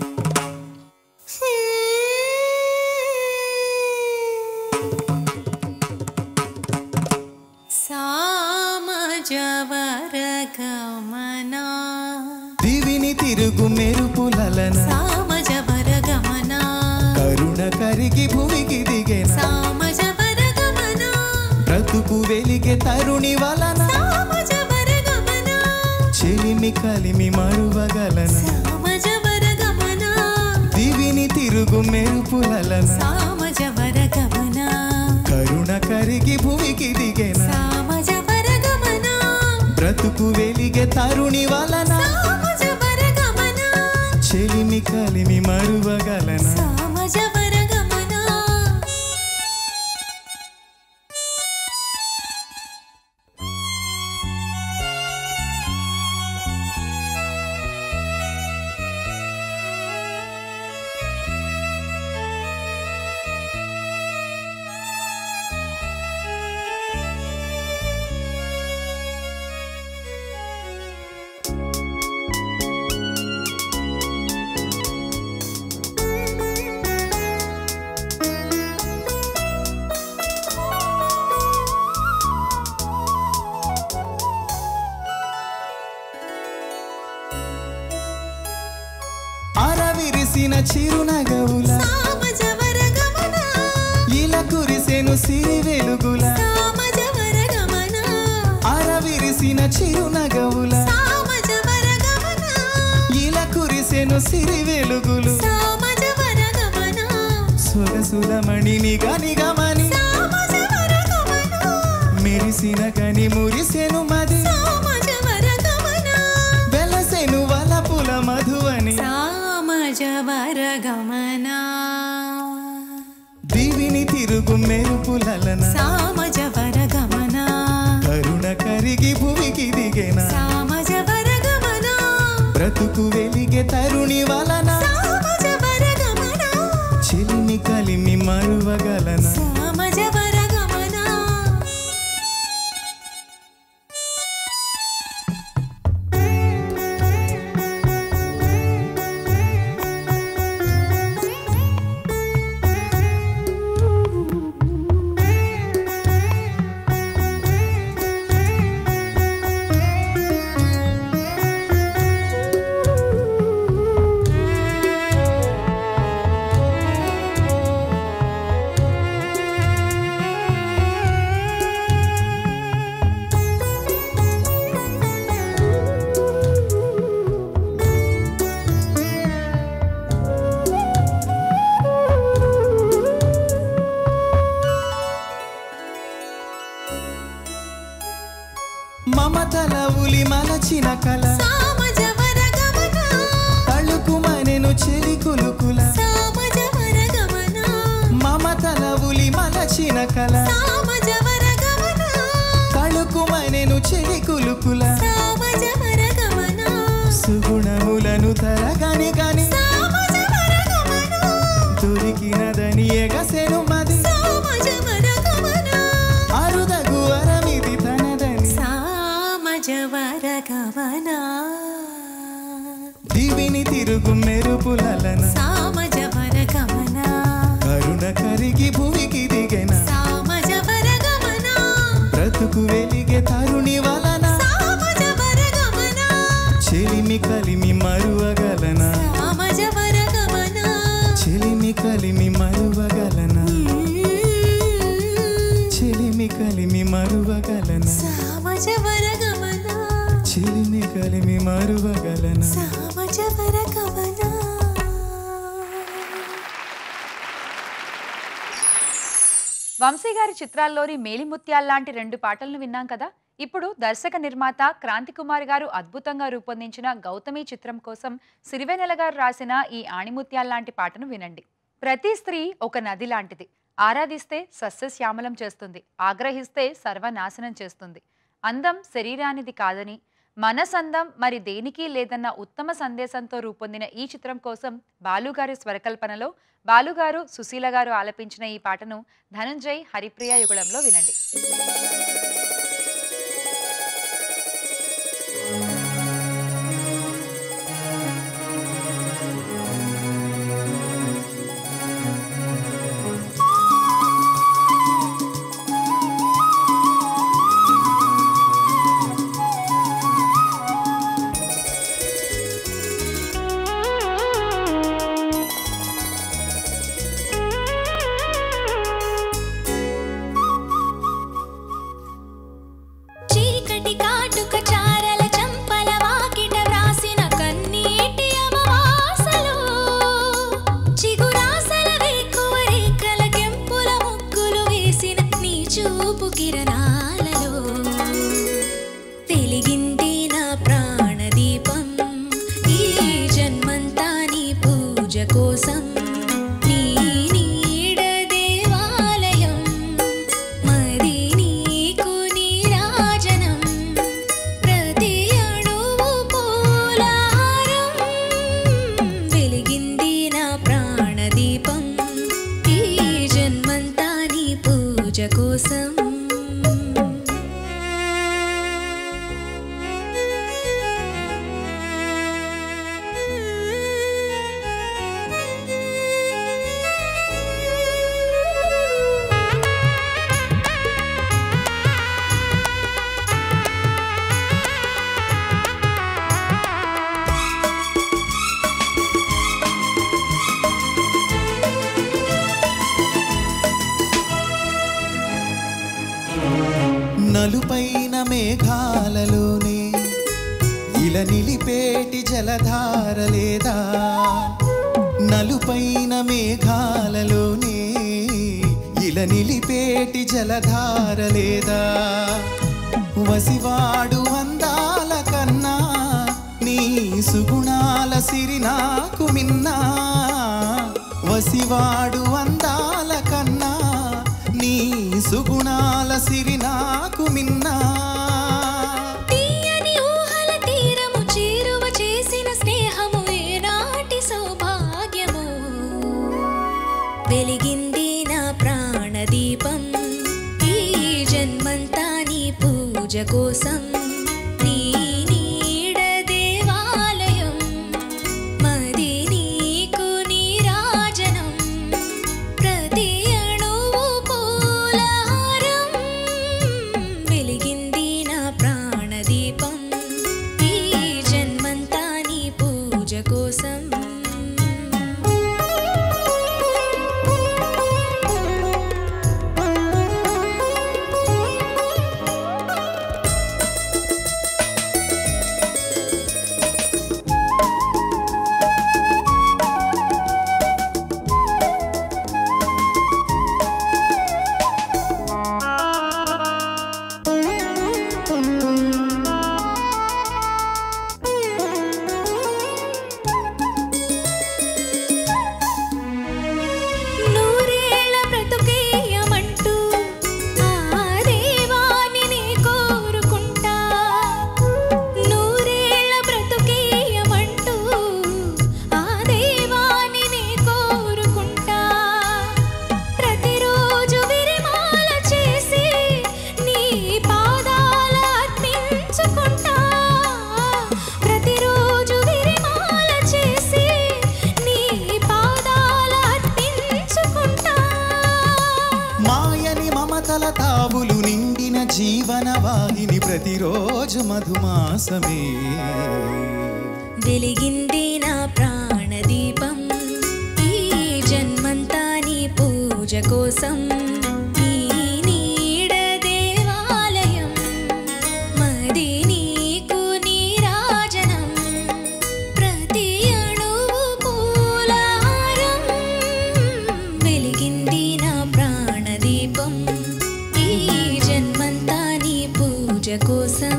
తిరుగు మెరుపులలన సామజ వరగమన కరుణ కరిగి భూమికి దిగేన సామజ వరగమన బ్రతుకు వెలిగే తరుణి వలన సామజ వరగమన చెలిమి కలిమి మరువగలన సామజ వరగమన దివిని తిరుగు మెరుపులలన సామజ వరగమన కరుణ కరిగి భూమికి దిగేన సామజ వరగమన బ్రతుకు వెలిగే తరుణి వలన సామజ వరగమన చెలిమి కలిమి మరువగలన సామజ వరగమన అరవిరిసిన చిరునగవుల సామజ వరగమన ఇలా కురిసెను సిరి వెలుగుల సామజ వరగమన అరవిరిసిన చిరునగవుల సామజ వరగమన ఇలా కురిసెను సిరి వెలుగులు సామజ వరగమన సొగసుల మణిని గనిగమని సామజ వరగమన మెరిసిన కని మురిసెను మది సామజ వరగమన వెలసెను వలపుల మధువని సామజ వరగమన దివిని తిరుగు మెరుపులలన సామజ వరగమన కరుణ కరిగి భూమికి దిగేన సామజ వరగమన బ్రతుకు వెలిగే తరుణి వలన సామజ వరగమన చెలిమి కలిమి మరువగలన సామజ వరగమన మమతల ఉలి మలచిన కల సామజ వరగమన తళుకుమనెను చెలి కులుకుల సామజ వరగమన మమతల ఉలి మలచిన కల సామజ వరగమన తళుకుమనెను చెలి కులుకుల సామజ వరగమన సుగుణములను తరగని కాని సామజ వరగమన దొరికినదని ఎగసెను మది సామజ వరగమన అరుదగు అరమిది తనదని సామజ వరగమన దివిని తిరుగు మెరుపులలన సామజ వరగమన కరుణ కరిగి భూమికి దిగెన సామజ వరగమన బ్రతుకు వెలిగే తరుణి వలన సామజ వరగమన చెలిమి కలిమి మరువగలన సామజ వరగమన చెలిమి కలిమి మరువగలన చెలిమి కలిమి మరువగలన సామజ వరగమన చెలిమి కలిమి మరువగలన సామజ వరగమన వంశీ గారి చిత్రాల్లోని మేలిముత్యాల్లాంటి రెండు పాటలను విన్నాం కదా ఇప్పుడు దర్శక నిర్మాత క్రాంతి కుమార్ గారు అద్భుతంగా రూపొందించిన గౌతమి చిత్రం కోసం సిరివెనెల గారు రాసిన ఈ ఆణిముత్యాల్లాంటి పాటను వినండి ప్రతి స్త్రీ ఒక నది లాంటిది ఆరాధిస్తే సస్యశ్యామలం చేస్తుంది ఆగ్రహిస్తే సర్వనాశనం చేస్తుంది అందం శరీరానిది కాదని మనసందం మరి దేనికి లేదన్న ఉత్తమ సందేశంతో రూపొందిన ఈ చిత్రం కోసం బాలుగారి స్వరకల్పనలో బాలుగారు సుశీల గారు ఆలపించిన ఈ పాటను ధనంజయ్ హరిప్రియ యుగళంలో వినండి కోసం నలుపైన మేఘాలలోనే ఇలా నిలిపేటి జలధార లేదా నలుపైన మేఘాలలోనే ఇలా నిలిపేటి జలధార లేదా వసివాడు అందాల కన్నా నీ సుగుణాల సిరి నాకు మిన్నా వసివాడు అందాల కన్నా నీ సుగుణాల సిరి నాకు మిన్నా తీయని ఊహల తీరము చేరువ చేసిన స్నేహము ఏనాటి సౌభాగ్యము వెలిగింది నా ప్రాణదీపం ఈ జన్మంతా నీ పూజ కోసం నీ నీడ దేవాలయం మది నీకు నీరాజనం ప్రతి అణువు పూలహారం వెలిగింది నా ప్రాణదీపం ఈ జన్మంతా నీ పూజ కోసం నూరేళ్ల బ్రతుకేయమంటూ ఆ దేవాని నీ కోరుకుంటా నూరేళ్ల బ్రతుకేయమంటూ ఆ దేవాని నీ కోరుకుంటా ప్రతిరోజు విరిమాల చేసి నీ పాదాల అర్పించుకుంటా ప్రతిరోజు విరిమాల చేసి నీ పాదాల అర్పించుకుంటా మాయని మమతల తావులు నిండిన జీవన వాహిని ప్రతిరోజు మధుమాసమే వెలిగింది నా ప్రాణదీపం ఈ జన్మంతా నీ పూజ కోసం నీ నీడ దేవాలయం మది నీకు నీరాజనం ప్రతి అణువు పూలహారం వెలిగింది నా ప్రాణదీపం ఈ జన్మంతా నీ పూజ కోసం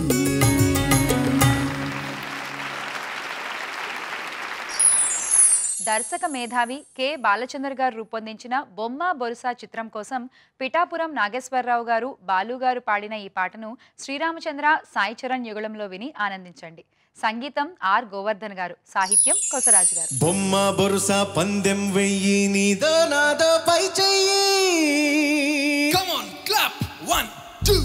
దర్శక మేధావి కె బాలచందర్ గారు రూపొందించిన బొమ్మ బొరుసా చిత్రం కోసం పిఠాపురం నాగేశ్వరరావు గారు బాలు గారు పాడిన ఈ పాటను శ్రీరామచంద్ర సాయి చరణ్ యుగళంలో విని ఆనందించండి సంగీతం ఆర్ గోవర్ధన్ గారు సాహిత్యం కొసరాజు గారు బొమ్మ బొరుస పందెం వెయ్యి నీదో నాదో పై చెయ్యి Come on, clap. One, two.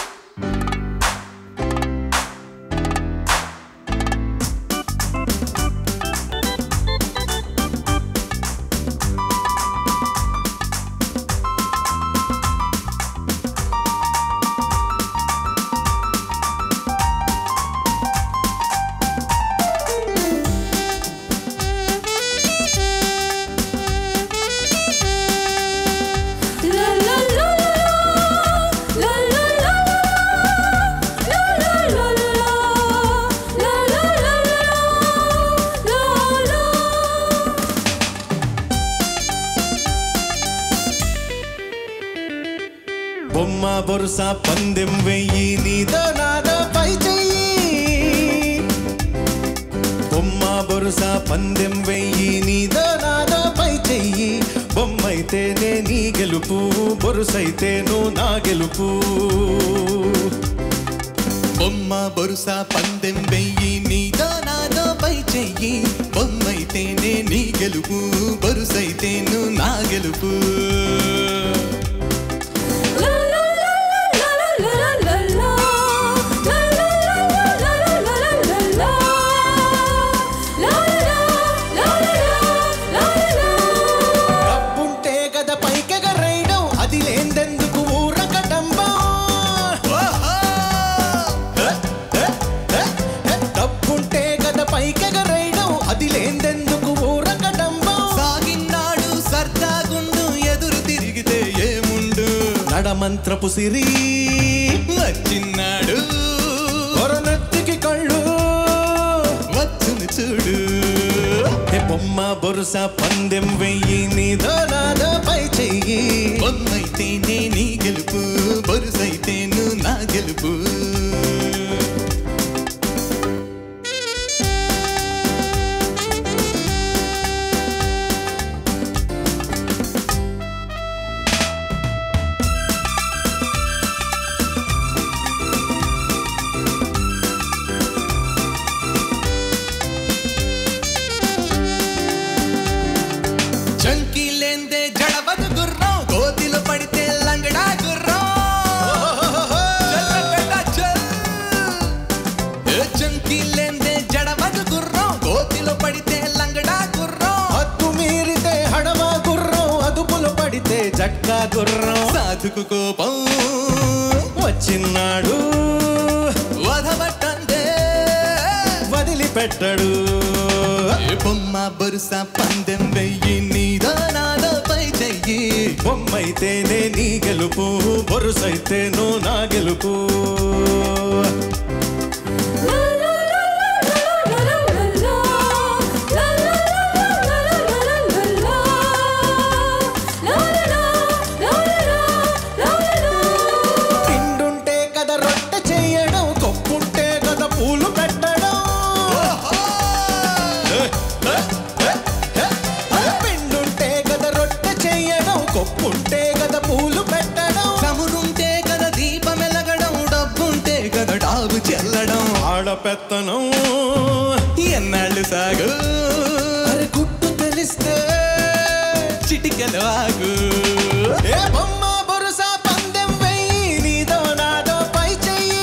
La la la la la la la la la la la la la la la బొమ్మ బొరుస పందెం వెయ్యి నీదో నాదో పై చెయ్యి బొమ్మ బొరుస పందెం వెయ్యి నీదో నాదో పై చెయ్యి బొమ్మైతేనే నీ గెలుపు బొరుసైతే నువ్వు నా గెలుపు బొమ్మ బొరుస పందెం వెయ్యి నీదో నాదో పై చెయ్యి బొమ్మైతేనే నీ గెలుపు బొరుసైతే నువ్వు నా గెలుపు la నడమంత్రపు సిరి వచ్చిన్నాడు నెత్తికి కళ్ళు వచ్చును చూడు ఏ బొమ్మ బొరుస పందెం వెయ్యి నీదో నాదో పై చెయ్యి బొమ్మైతేనే నీ గెలుపు బొరుసైతేను నా గెలుపు చంకి లేందే జడవదు గుర్రం గోతిలో పడితే లంగడా గుర్రం చల్లబెట్ట చల్. ఏ చంకి లేందే జడవదు గుర్రం గోతిలో పడితే లంగడా గుర్రం హద్దు మీరితే హడమా గుర్రం అదుపులో పడితే జక్కా గుర్రం సాధుకు కోపం వచ్చిన్నాడు వధబట్టందే వదిలిపెట్టడు ఏ బొమ్మ బరుస పందెం వెయ్యి నీదో నాదో పై చెయ్యి బొమ్మైతేనే నీ గెలుపు బొరుసైతేనో నా గెలుపు పిండుంటే కదా రొట్టె చేయడం కొప్పుంటే కదా పూలు పెట్టడం పిండుంటే కదా రొట్టె చేయడం కొప్పుంటే కదా పూలు పెట్టడం చమురుంటే కదా దీపం ఎలగడం డబ్బుంటే కదా డాబు చెల్లడం ఆడపెత్తనం ఎన్నాళ్ళు సాగు అరే గుట్టు తెలిస్తే చిటికెలు ఆగు ఏ బొమ్మ బొరుస పందెం వెయ్యి నీదో నాదో పై చెయ్యి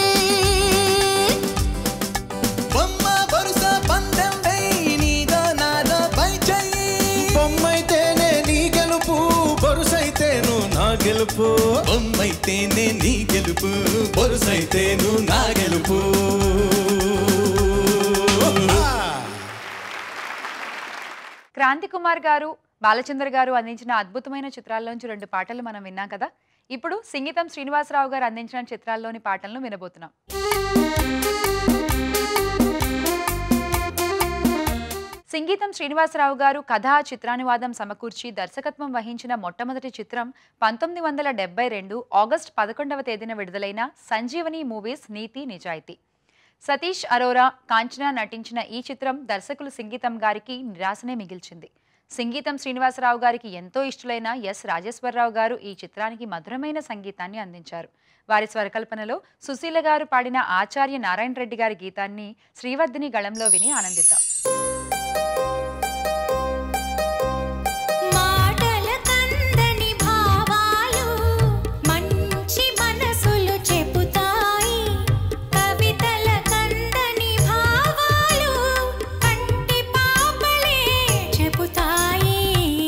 బొమ్మ బొరుస పందెం వెయ్యి నీదో నాదో పై చెయ్యి బొమ్మైతేనే నీ గెలుపు బొరుసైతేను నా గెలుపు బొమ్మైతేనే నీ గెలుపు బొరుసైతేను నా గెలుపు క్రాంతి కుమార్ గారు బాలచంద్ర గారు అందించిన అద్భుతమైన చిత్రాల్లోంచి రెండు పాటలు మనం విన్నాం కదా ఇప్పుడు సింగీతం శ్రీనివాసరావు గారు అందించిన చిత్రాల్లోని పాటలను వినబోతున్నాం సింగీతం శ్రీనివాసరావు గారు కథ చిత్రానువాదం సమకూర్చి దర్శకత్వం వహించిన మొట్టమొదటి చిత్రం పంతొమ్మిది వందల డెబ్బై రెండు ఆగస్ట్ పదకొండవ తేదీన విడుదలైన సంజీవని మూవీస్ నీతి నిజాయితీ సతీష్ అరోరా కాంచన నటించిన ఈ చిత్రం దర్శకులు సింగీతం గారికి నిరాశనే మిగిల్చింది సింగీతం శ్రీనివాసరావు గారికి ఎంతో ఇష్టలైన ఎస్ రాజేశ్వరరావు గారు ఈ చిత్రానికి మధురమైన సంగీతాన్ని అందించారు వారి స్వరకల్పనలో సుశీల గారు పాడిన ఆచార్య నారాయణ రెడ్డి గారి గీతాన్ని శ్రీవర్ధిని గళంలో విని ఆనందిద్దాం మాటల కందని భావాలు మంచి మనసులు చెబుతాయి కవితల కందని భావాలు కంటి పాపలే చెబుతాయి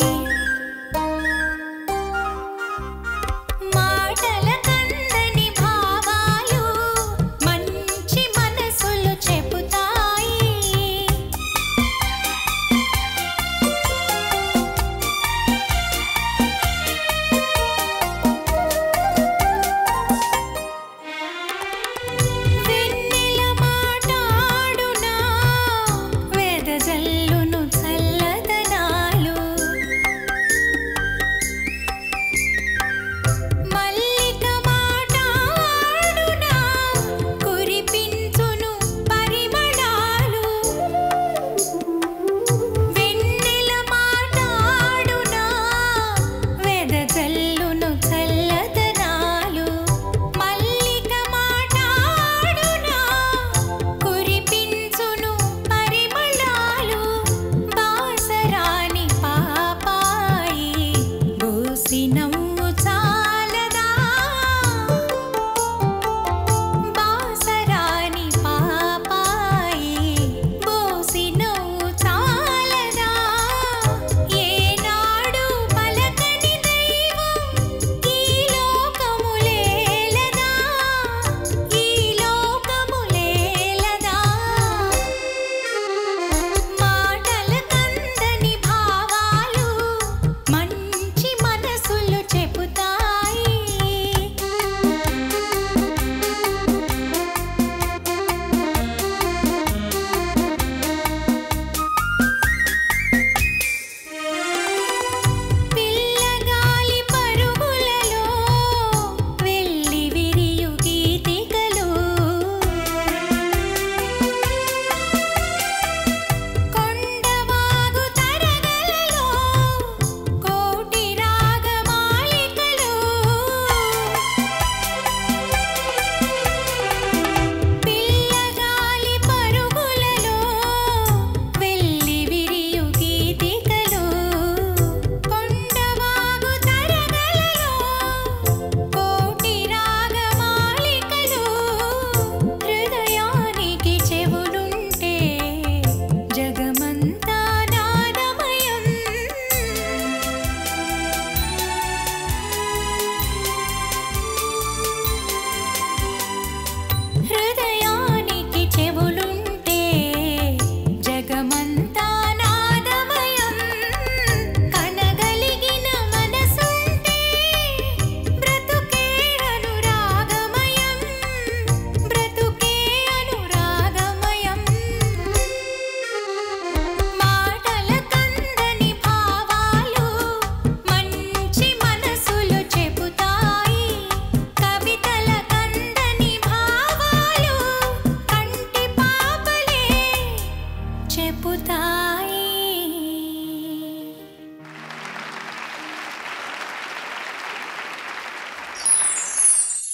మాటల కందని భావాలు మంచి మనసులు చెబుతాయి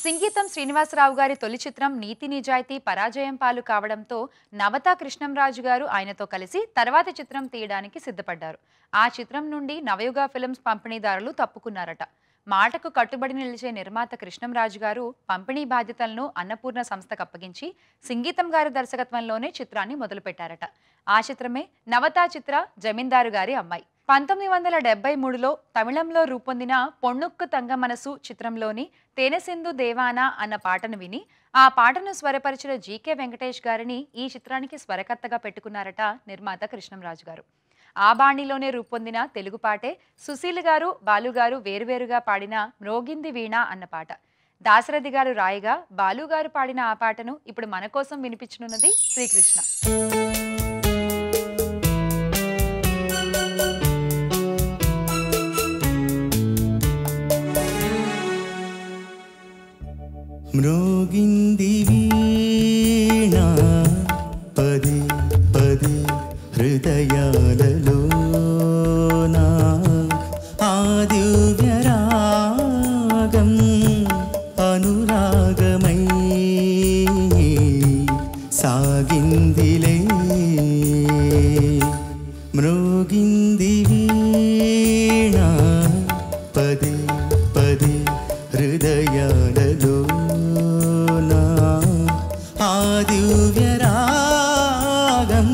సింగీతం శ్రీనివాసరావు గారి తొలి చిత్రం నీతి నిజాయితీ పరాజయం పాలు కావడంతో నవతా కృష్ణంరాజు గారు ఆయనతో కలిసి తర్వాతి చిత్రం తీయడానికి సిద్ధపడ్డారు ఆ చిత్రం నుండి నవయుగ ఫిల్మ్స్ పంపిణీదారులు తప్పుకున్నారట మాటకు కట్టుబడి నిలిచే నిర్మాత కృష్ణంరాజు గారు పంపిణీ బాధ్యతలను అన్నపూర్ణ సంస్థకు అప్పగించి సింగీతం గారి దర్శకత్వంలోనే చిత్రాన్ని మొదలుపెట్టారట ఆ చిత్రమే నవతా చిత్ర జమీందారు గారి అమ్మాయి పంతొమ్మిది వందల డెబ్బై మూడులో తమిళంలో రూపొందిన పొన్నుక్కు తంగ మనసు చిత్రంలోని తేనెసింధు దేవానా అన్న పాటను విని ఆ పాటను స్వరపరిచిన జీకే వెంకటేష్ గారిని ఈ చిత్రానికి స్వరకర్తగా పెట్టుకున్నారట నిర్మాత కృష్ణంరాజు గారు ఆ బాణిలోనే రూపొందిన తెలుగు పాటే సుశీల్ గారు బాలు గారు వేరువేరుగా పాడిన మ్రోగింది వీణ అన్న పాట దాశరథి గారు రాయగా బాలు గారు పాడిన ఆ పాటను ఇప్పుడు మన కోసం వినిపించనున్నది శ్రీకృష్ణ మ్రోగింది వీణ పది పది హృదయాలలో ఆదివ్య రాగం అనురాగమై సాగిందిలే మ్రోగింది వీణ పది పది హృదయాలలో ఆదివ్య రాగం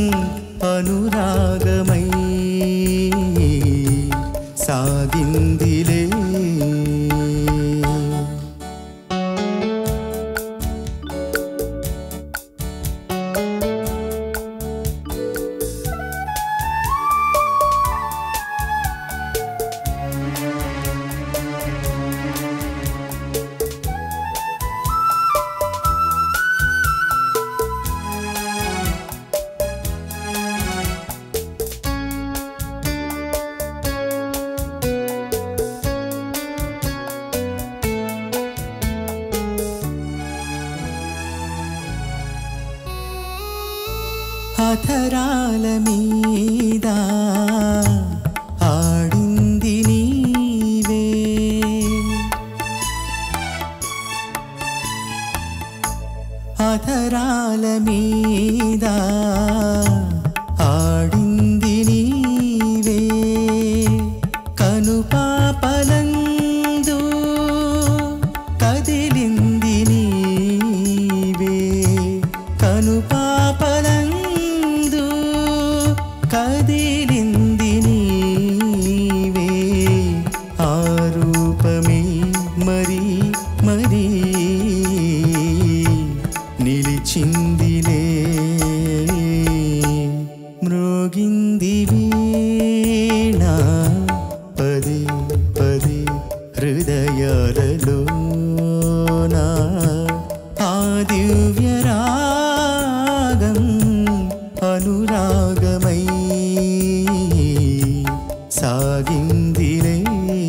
అనురాగమై సాగిందిలే అధరాల మీద ఆడింది నీవే అధరాల మీద ఆడింది నీవే కనుపాపలందు కదిలింది నీవే కనుపాపలందు కదిలింది నీవే ఆ రూపమే మరి మరి నిలిచిందిలే మ్రోగింది వీణ పది పది హృదయాలలో ఆదివ్య రాగం అనురాగమై సాగిందిలే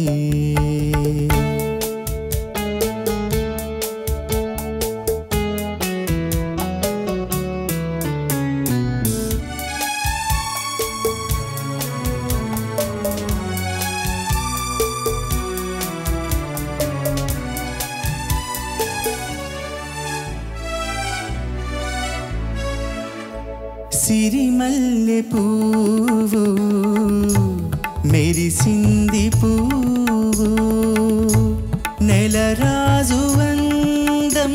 సిరిమల్లె పువ్వు మెరిసింది పువ్వు నెలరాజు అందం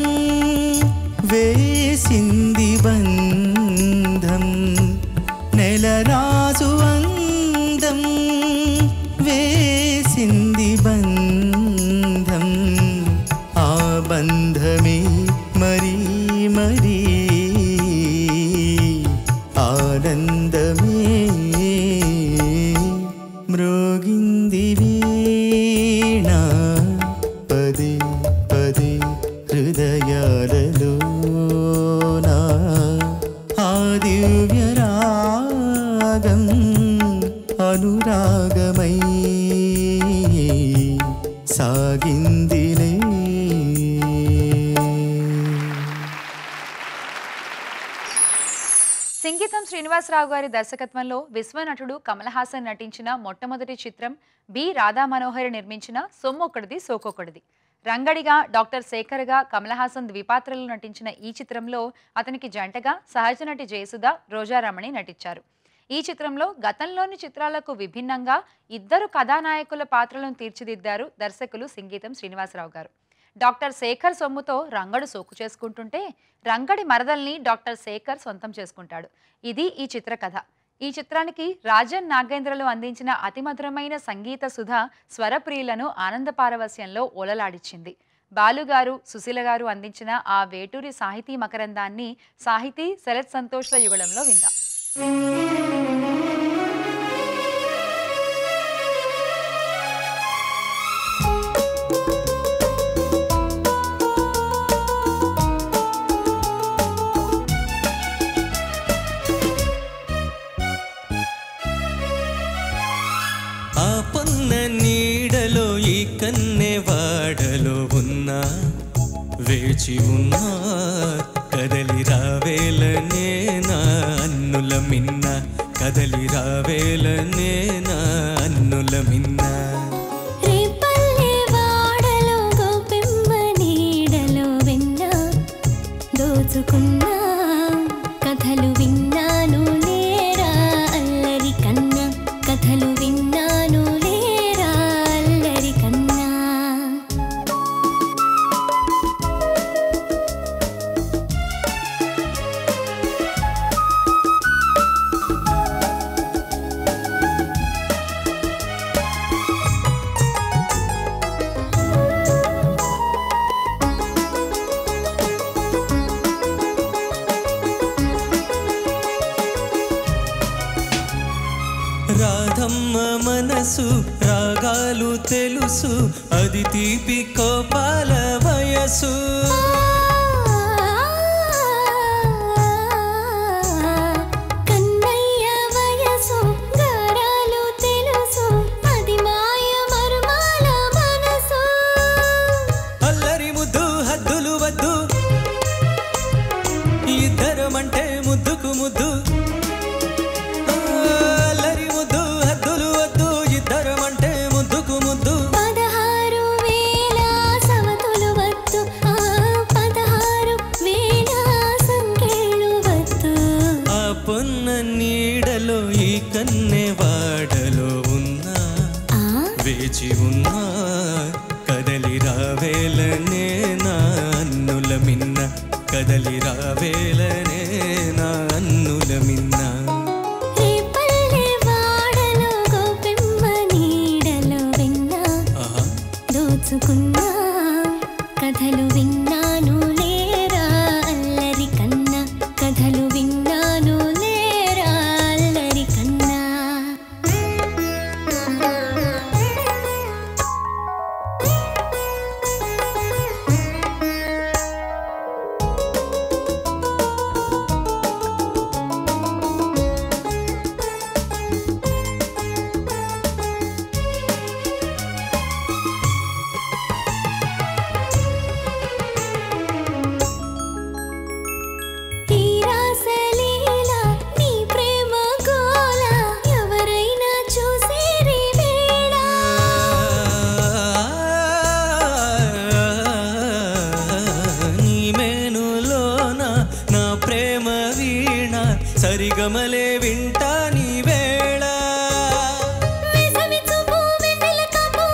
వేసింది బంధం నెలరాజు అందం వేసింది బంధం ఆ బంధమే మరీ మరీ ఆనందమే మ్రోగింది వీణ పది పది హృదయాలలో ఆదివ్య రాగం అనురాగమై సాగిందిలే సంగీతం శ్రీనివాసరావు గారి దర్శకత్వంలో విశ్వనటుడు కమల్ హాసన్ నటించిన మొట్టమొదటి చిత్రం బి రాధా మనోహర్ నిర్మించిన సొమ్మొక్కడిది సోకొక్కడిది రంగడిగా డాక్టర్ శేఖర్గా కమల్ హాసన్ ద్విపాత్రలు నటించిన ఈ చిత్రంలో అతనికి జంటగా సహజ నటి జయసుధ రోజారమణి నటించారు ఈ చిత్రంలో గతంలోని చిత్రాలకు విభిన్నంగా ఇద్దరు కథానాయకుల పాత్రలను తీర్చిదిద్దారు దర్శకులు సింగీతం శ్రీనివాసరావు గారు డాక్టర్ శేఖర్ సొమ్ముతో రంగడు సోకు చేసుకుంటుంటే రంగడి మరదల్ని డాక్టర్ శేఖర్ సొంతం చేసుకుంటాడు ఇది ఈ చిత్ర కథ ఈ చిత్రానికి రాజన్ నాగేంద్రలు అందించిన అతిమధురమైన సంగీత సుధ స్వరప్రియులను ఆనంద పారవస్యంలో ఓలలాడిచ్చింది బాలుగారు సుశీల గారు అందించిన ఆ వేటూరి సాహితీ మకరందాన్ని సాహితీ శరత్ సంతోష్ల యుగళంలో విందాం ఆ పొన్న నీడలో ఈ కన్నె వాడలో ఉన్నా వేచి ఉన్నా కదలి రావేలనే నా అన్నుల మిన్న కదలి రావేలనే నా అన్నుల మిన్న రేపల్లె వాడలో గోపెమ్మ నీడలో విన్నా దోచుకున్నా కథలు విన్నాను లేరా అల్లరి కన్నా కథలు విన్నాను లేరా అల్లరి కన్నా రాధమ్మ మనసు రాగాలు తెలుసు అది తీపి కోపాల వయసు కన్నయ్య వయసు గారాలు తెలుసు అది మాయ మరుమాల మనసు అల్లరి ముద్దు హద్దులు వద్దు ఇద్దరమంటే ముద్దుకు ముద్దు ఆ, అల్లరి ముద్దు హద్దులు వద్దు ఇద్దరమంటే ముద్దుకు ముద్దు పదహారు వేల సవతులు వద్దు ఆ పదహారు వేల సంఖ్యలు వద్దు ఆ పొన్న నీడలో ఈ కన్నె వాడలో ఉన్నా ఆ వేచి ఉన్నా కదలి రావేలనే నా అన్నుల మిన్న కదలి రావేలనే నా అన్నుల మిన్న రేపల్లె వాడలో గోపెమ్మ నీడలో విన్నా ఆహా దోచుకున్నా కథలు విన్నాను లేరా అల్లరి కన్నా కథలు విన్నాను లేరా అల్లరి కన్నా ఈ రాసలీల నీ ప్రేమ గోల ఎవరైనా చూసేరి వేళ నీ మేనులోన నా ప్రేమ వీణ సరిగమలే వింటా నీ వేళ వేసవి చూపు వెన్నెల కాపు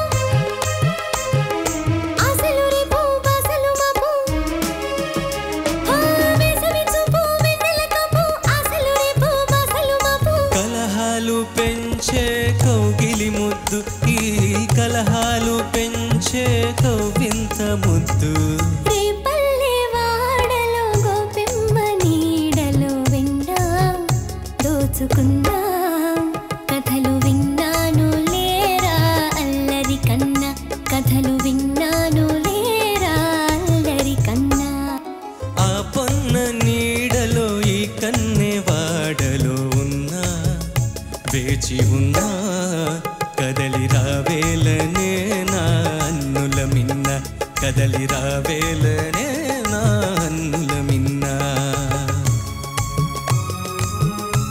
ఆశలు రేపు బాసలు మాపు ఆ వేసవి చూపు వెన్నెల కాపు ఆశలు రేపు బాసలు మాపు కలహాలు పెంచే కౌగిలి ముద్దు ఈ కలహాలు పెంచే కౌవింత ముద్దు రేపల్లె వాడలో గోపెమ్మ నీడలో విన్నా దోచుకున్నా కథలు విన్నాను లేరా అల్లరి కన్నా కథలు విన్నాను లేరా అల్లరి కన్నా ఆ పొన్న నీడలో ఈ కన్నె వాడలో ఉన్నా వేచి ఉన్నా కదలి రావేలనే నా అన్నుల మిన్న కదలి రావేలనే నా అన్నుల మిన్న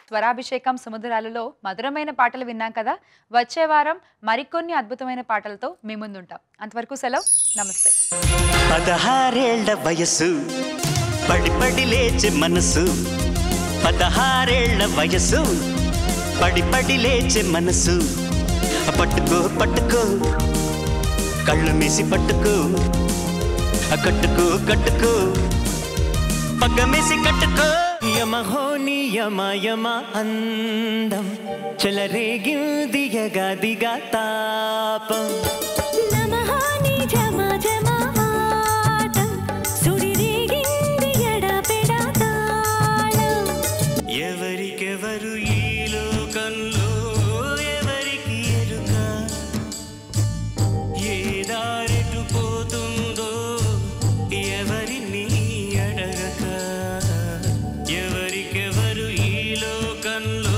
స్వరాభిషేకం సముద్రాలలో మధురమైన పాటలు విన్నాం కదా వచ్చే వారం మరికొన్ని అద్భుతమైన పాటలతో మీ ముందుంటాం అంతవరకు సెలవు నమస్తే పదహారేళ్ల వయసు పడి పడి లేచే మనసు పదహారేళ్ల వయసు పడి పడి లేచే మనసు పట్టుకో పట్టుకో కళ్ళు మీసి పట్టుకో కట్టుకో కట్టుకో పగ్గమేసి కట్టుకో యమహో నియమ యమ అందం చెలరేగిందియగా దిగా తాపం నమః నీ జమ జమ ఆటం సుడిరేగింది ఎడపెడ తాళం ఎవరికెవరు ఈ లోకంలో ఎవరికి ఎరుక ఏ దారెటు పోతుందో ఎవరిని అడగక ఎవరికెవరు ఈ లోకంలో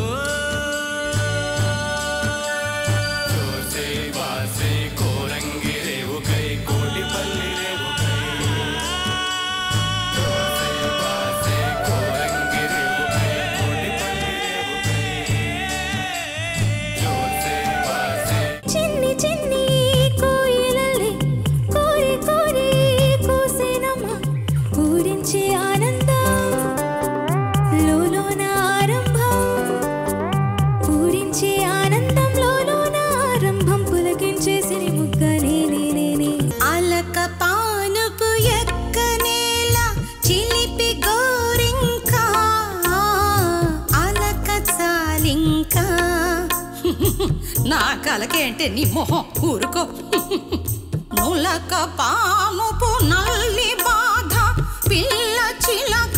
చిన్ని చిన్ని కోయిలలే కోరి కోరి కూసేనమ్మ పూరించే ఆనందం లోలోన ఆరంభం పూరించే ఆనందం లోలోన ఆరంభం పులకించే సిరి ముగ్గ నేనే అలక పానుపు ఎక్కనేల చిలిపి గోరింక అలక చాలింకా నా కలకేంటి నీ మొహం ఊరుకో నులక పాముపు నల్లి బాధ పిల్ల చిలక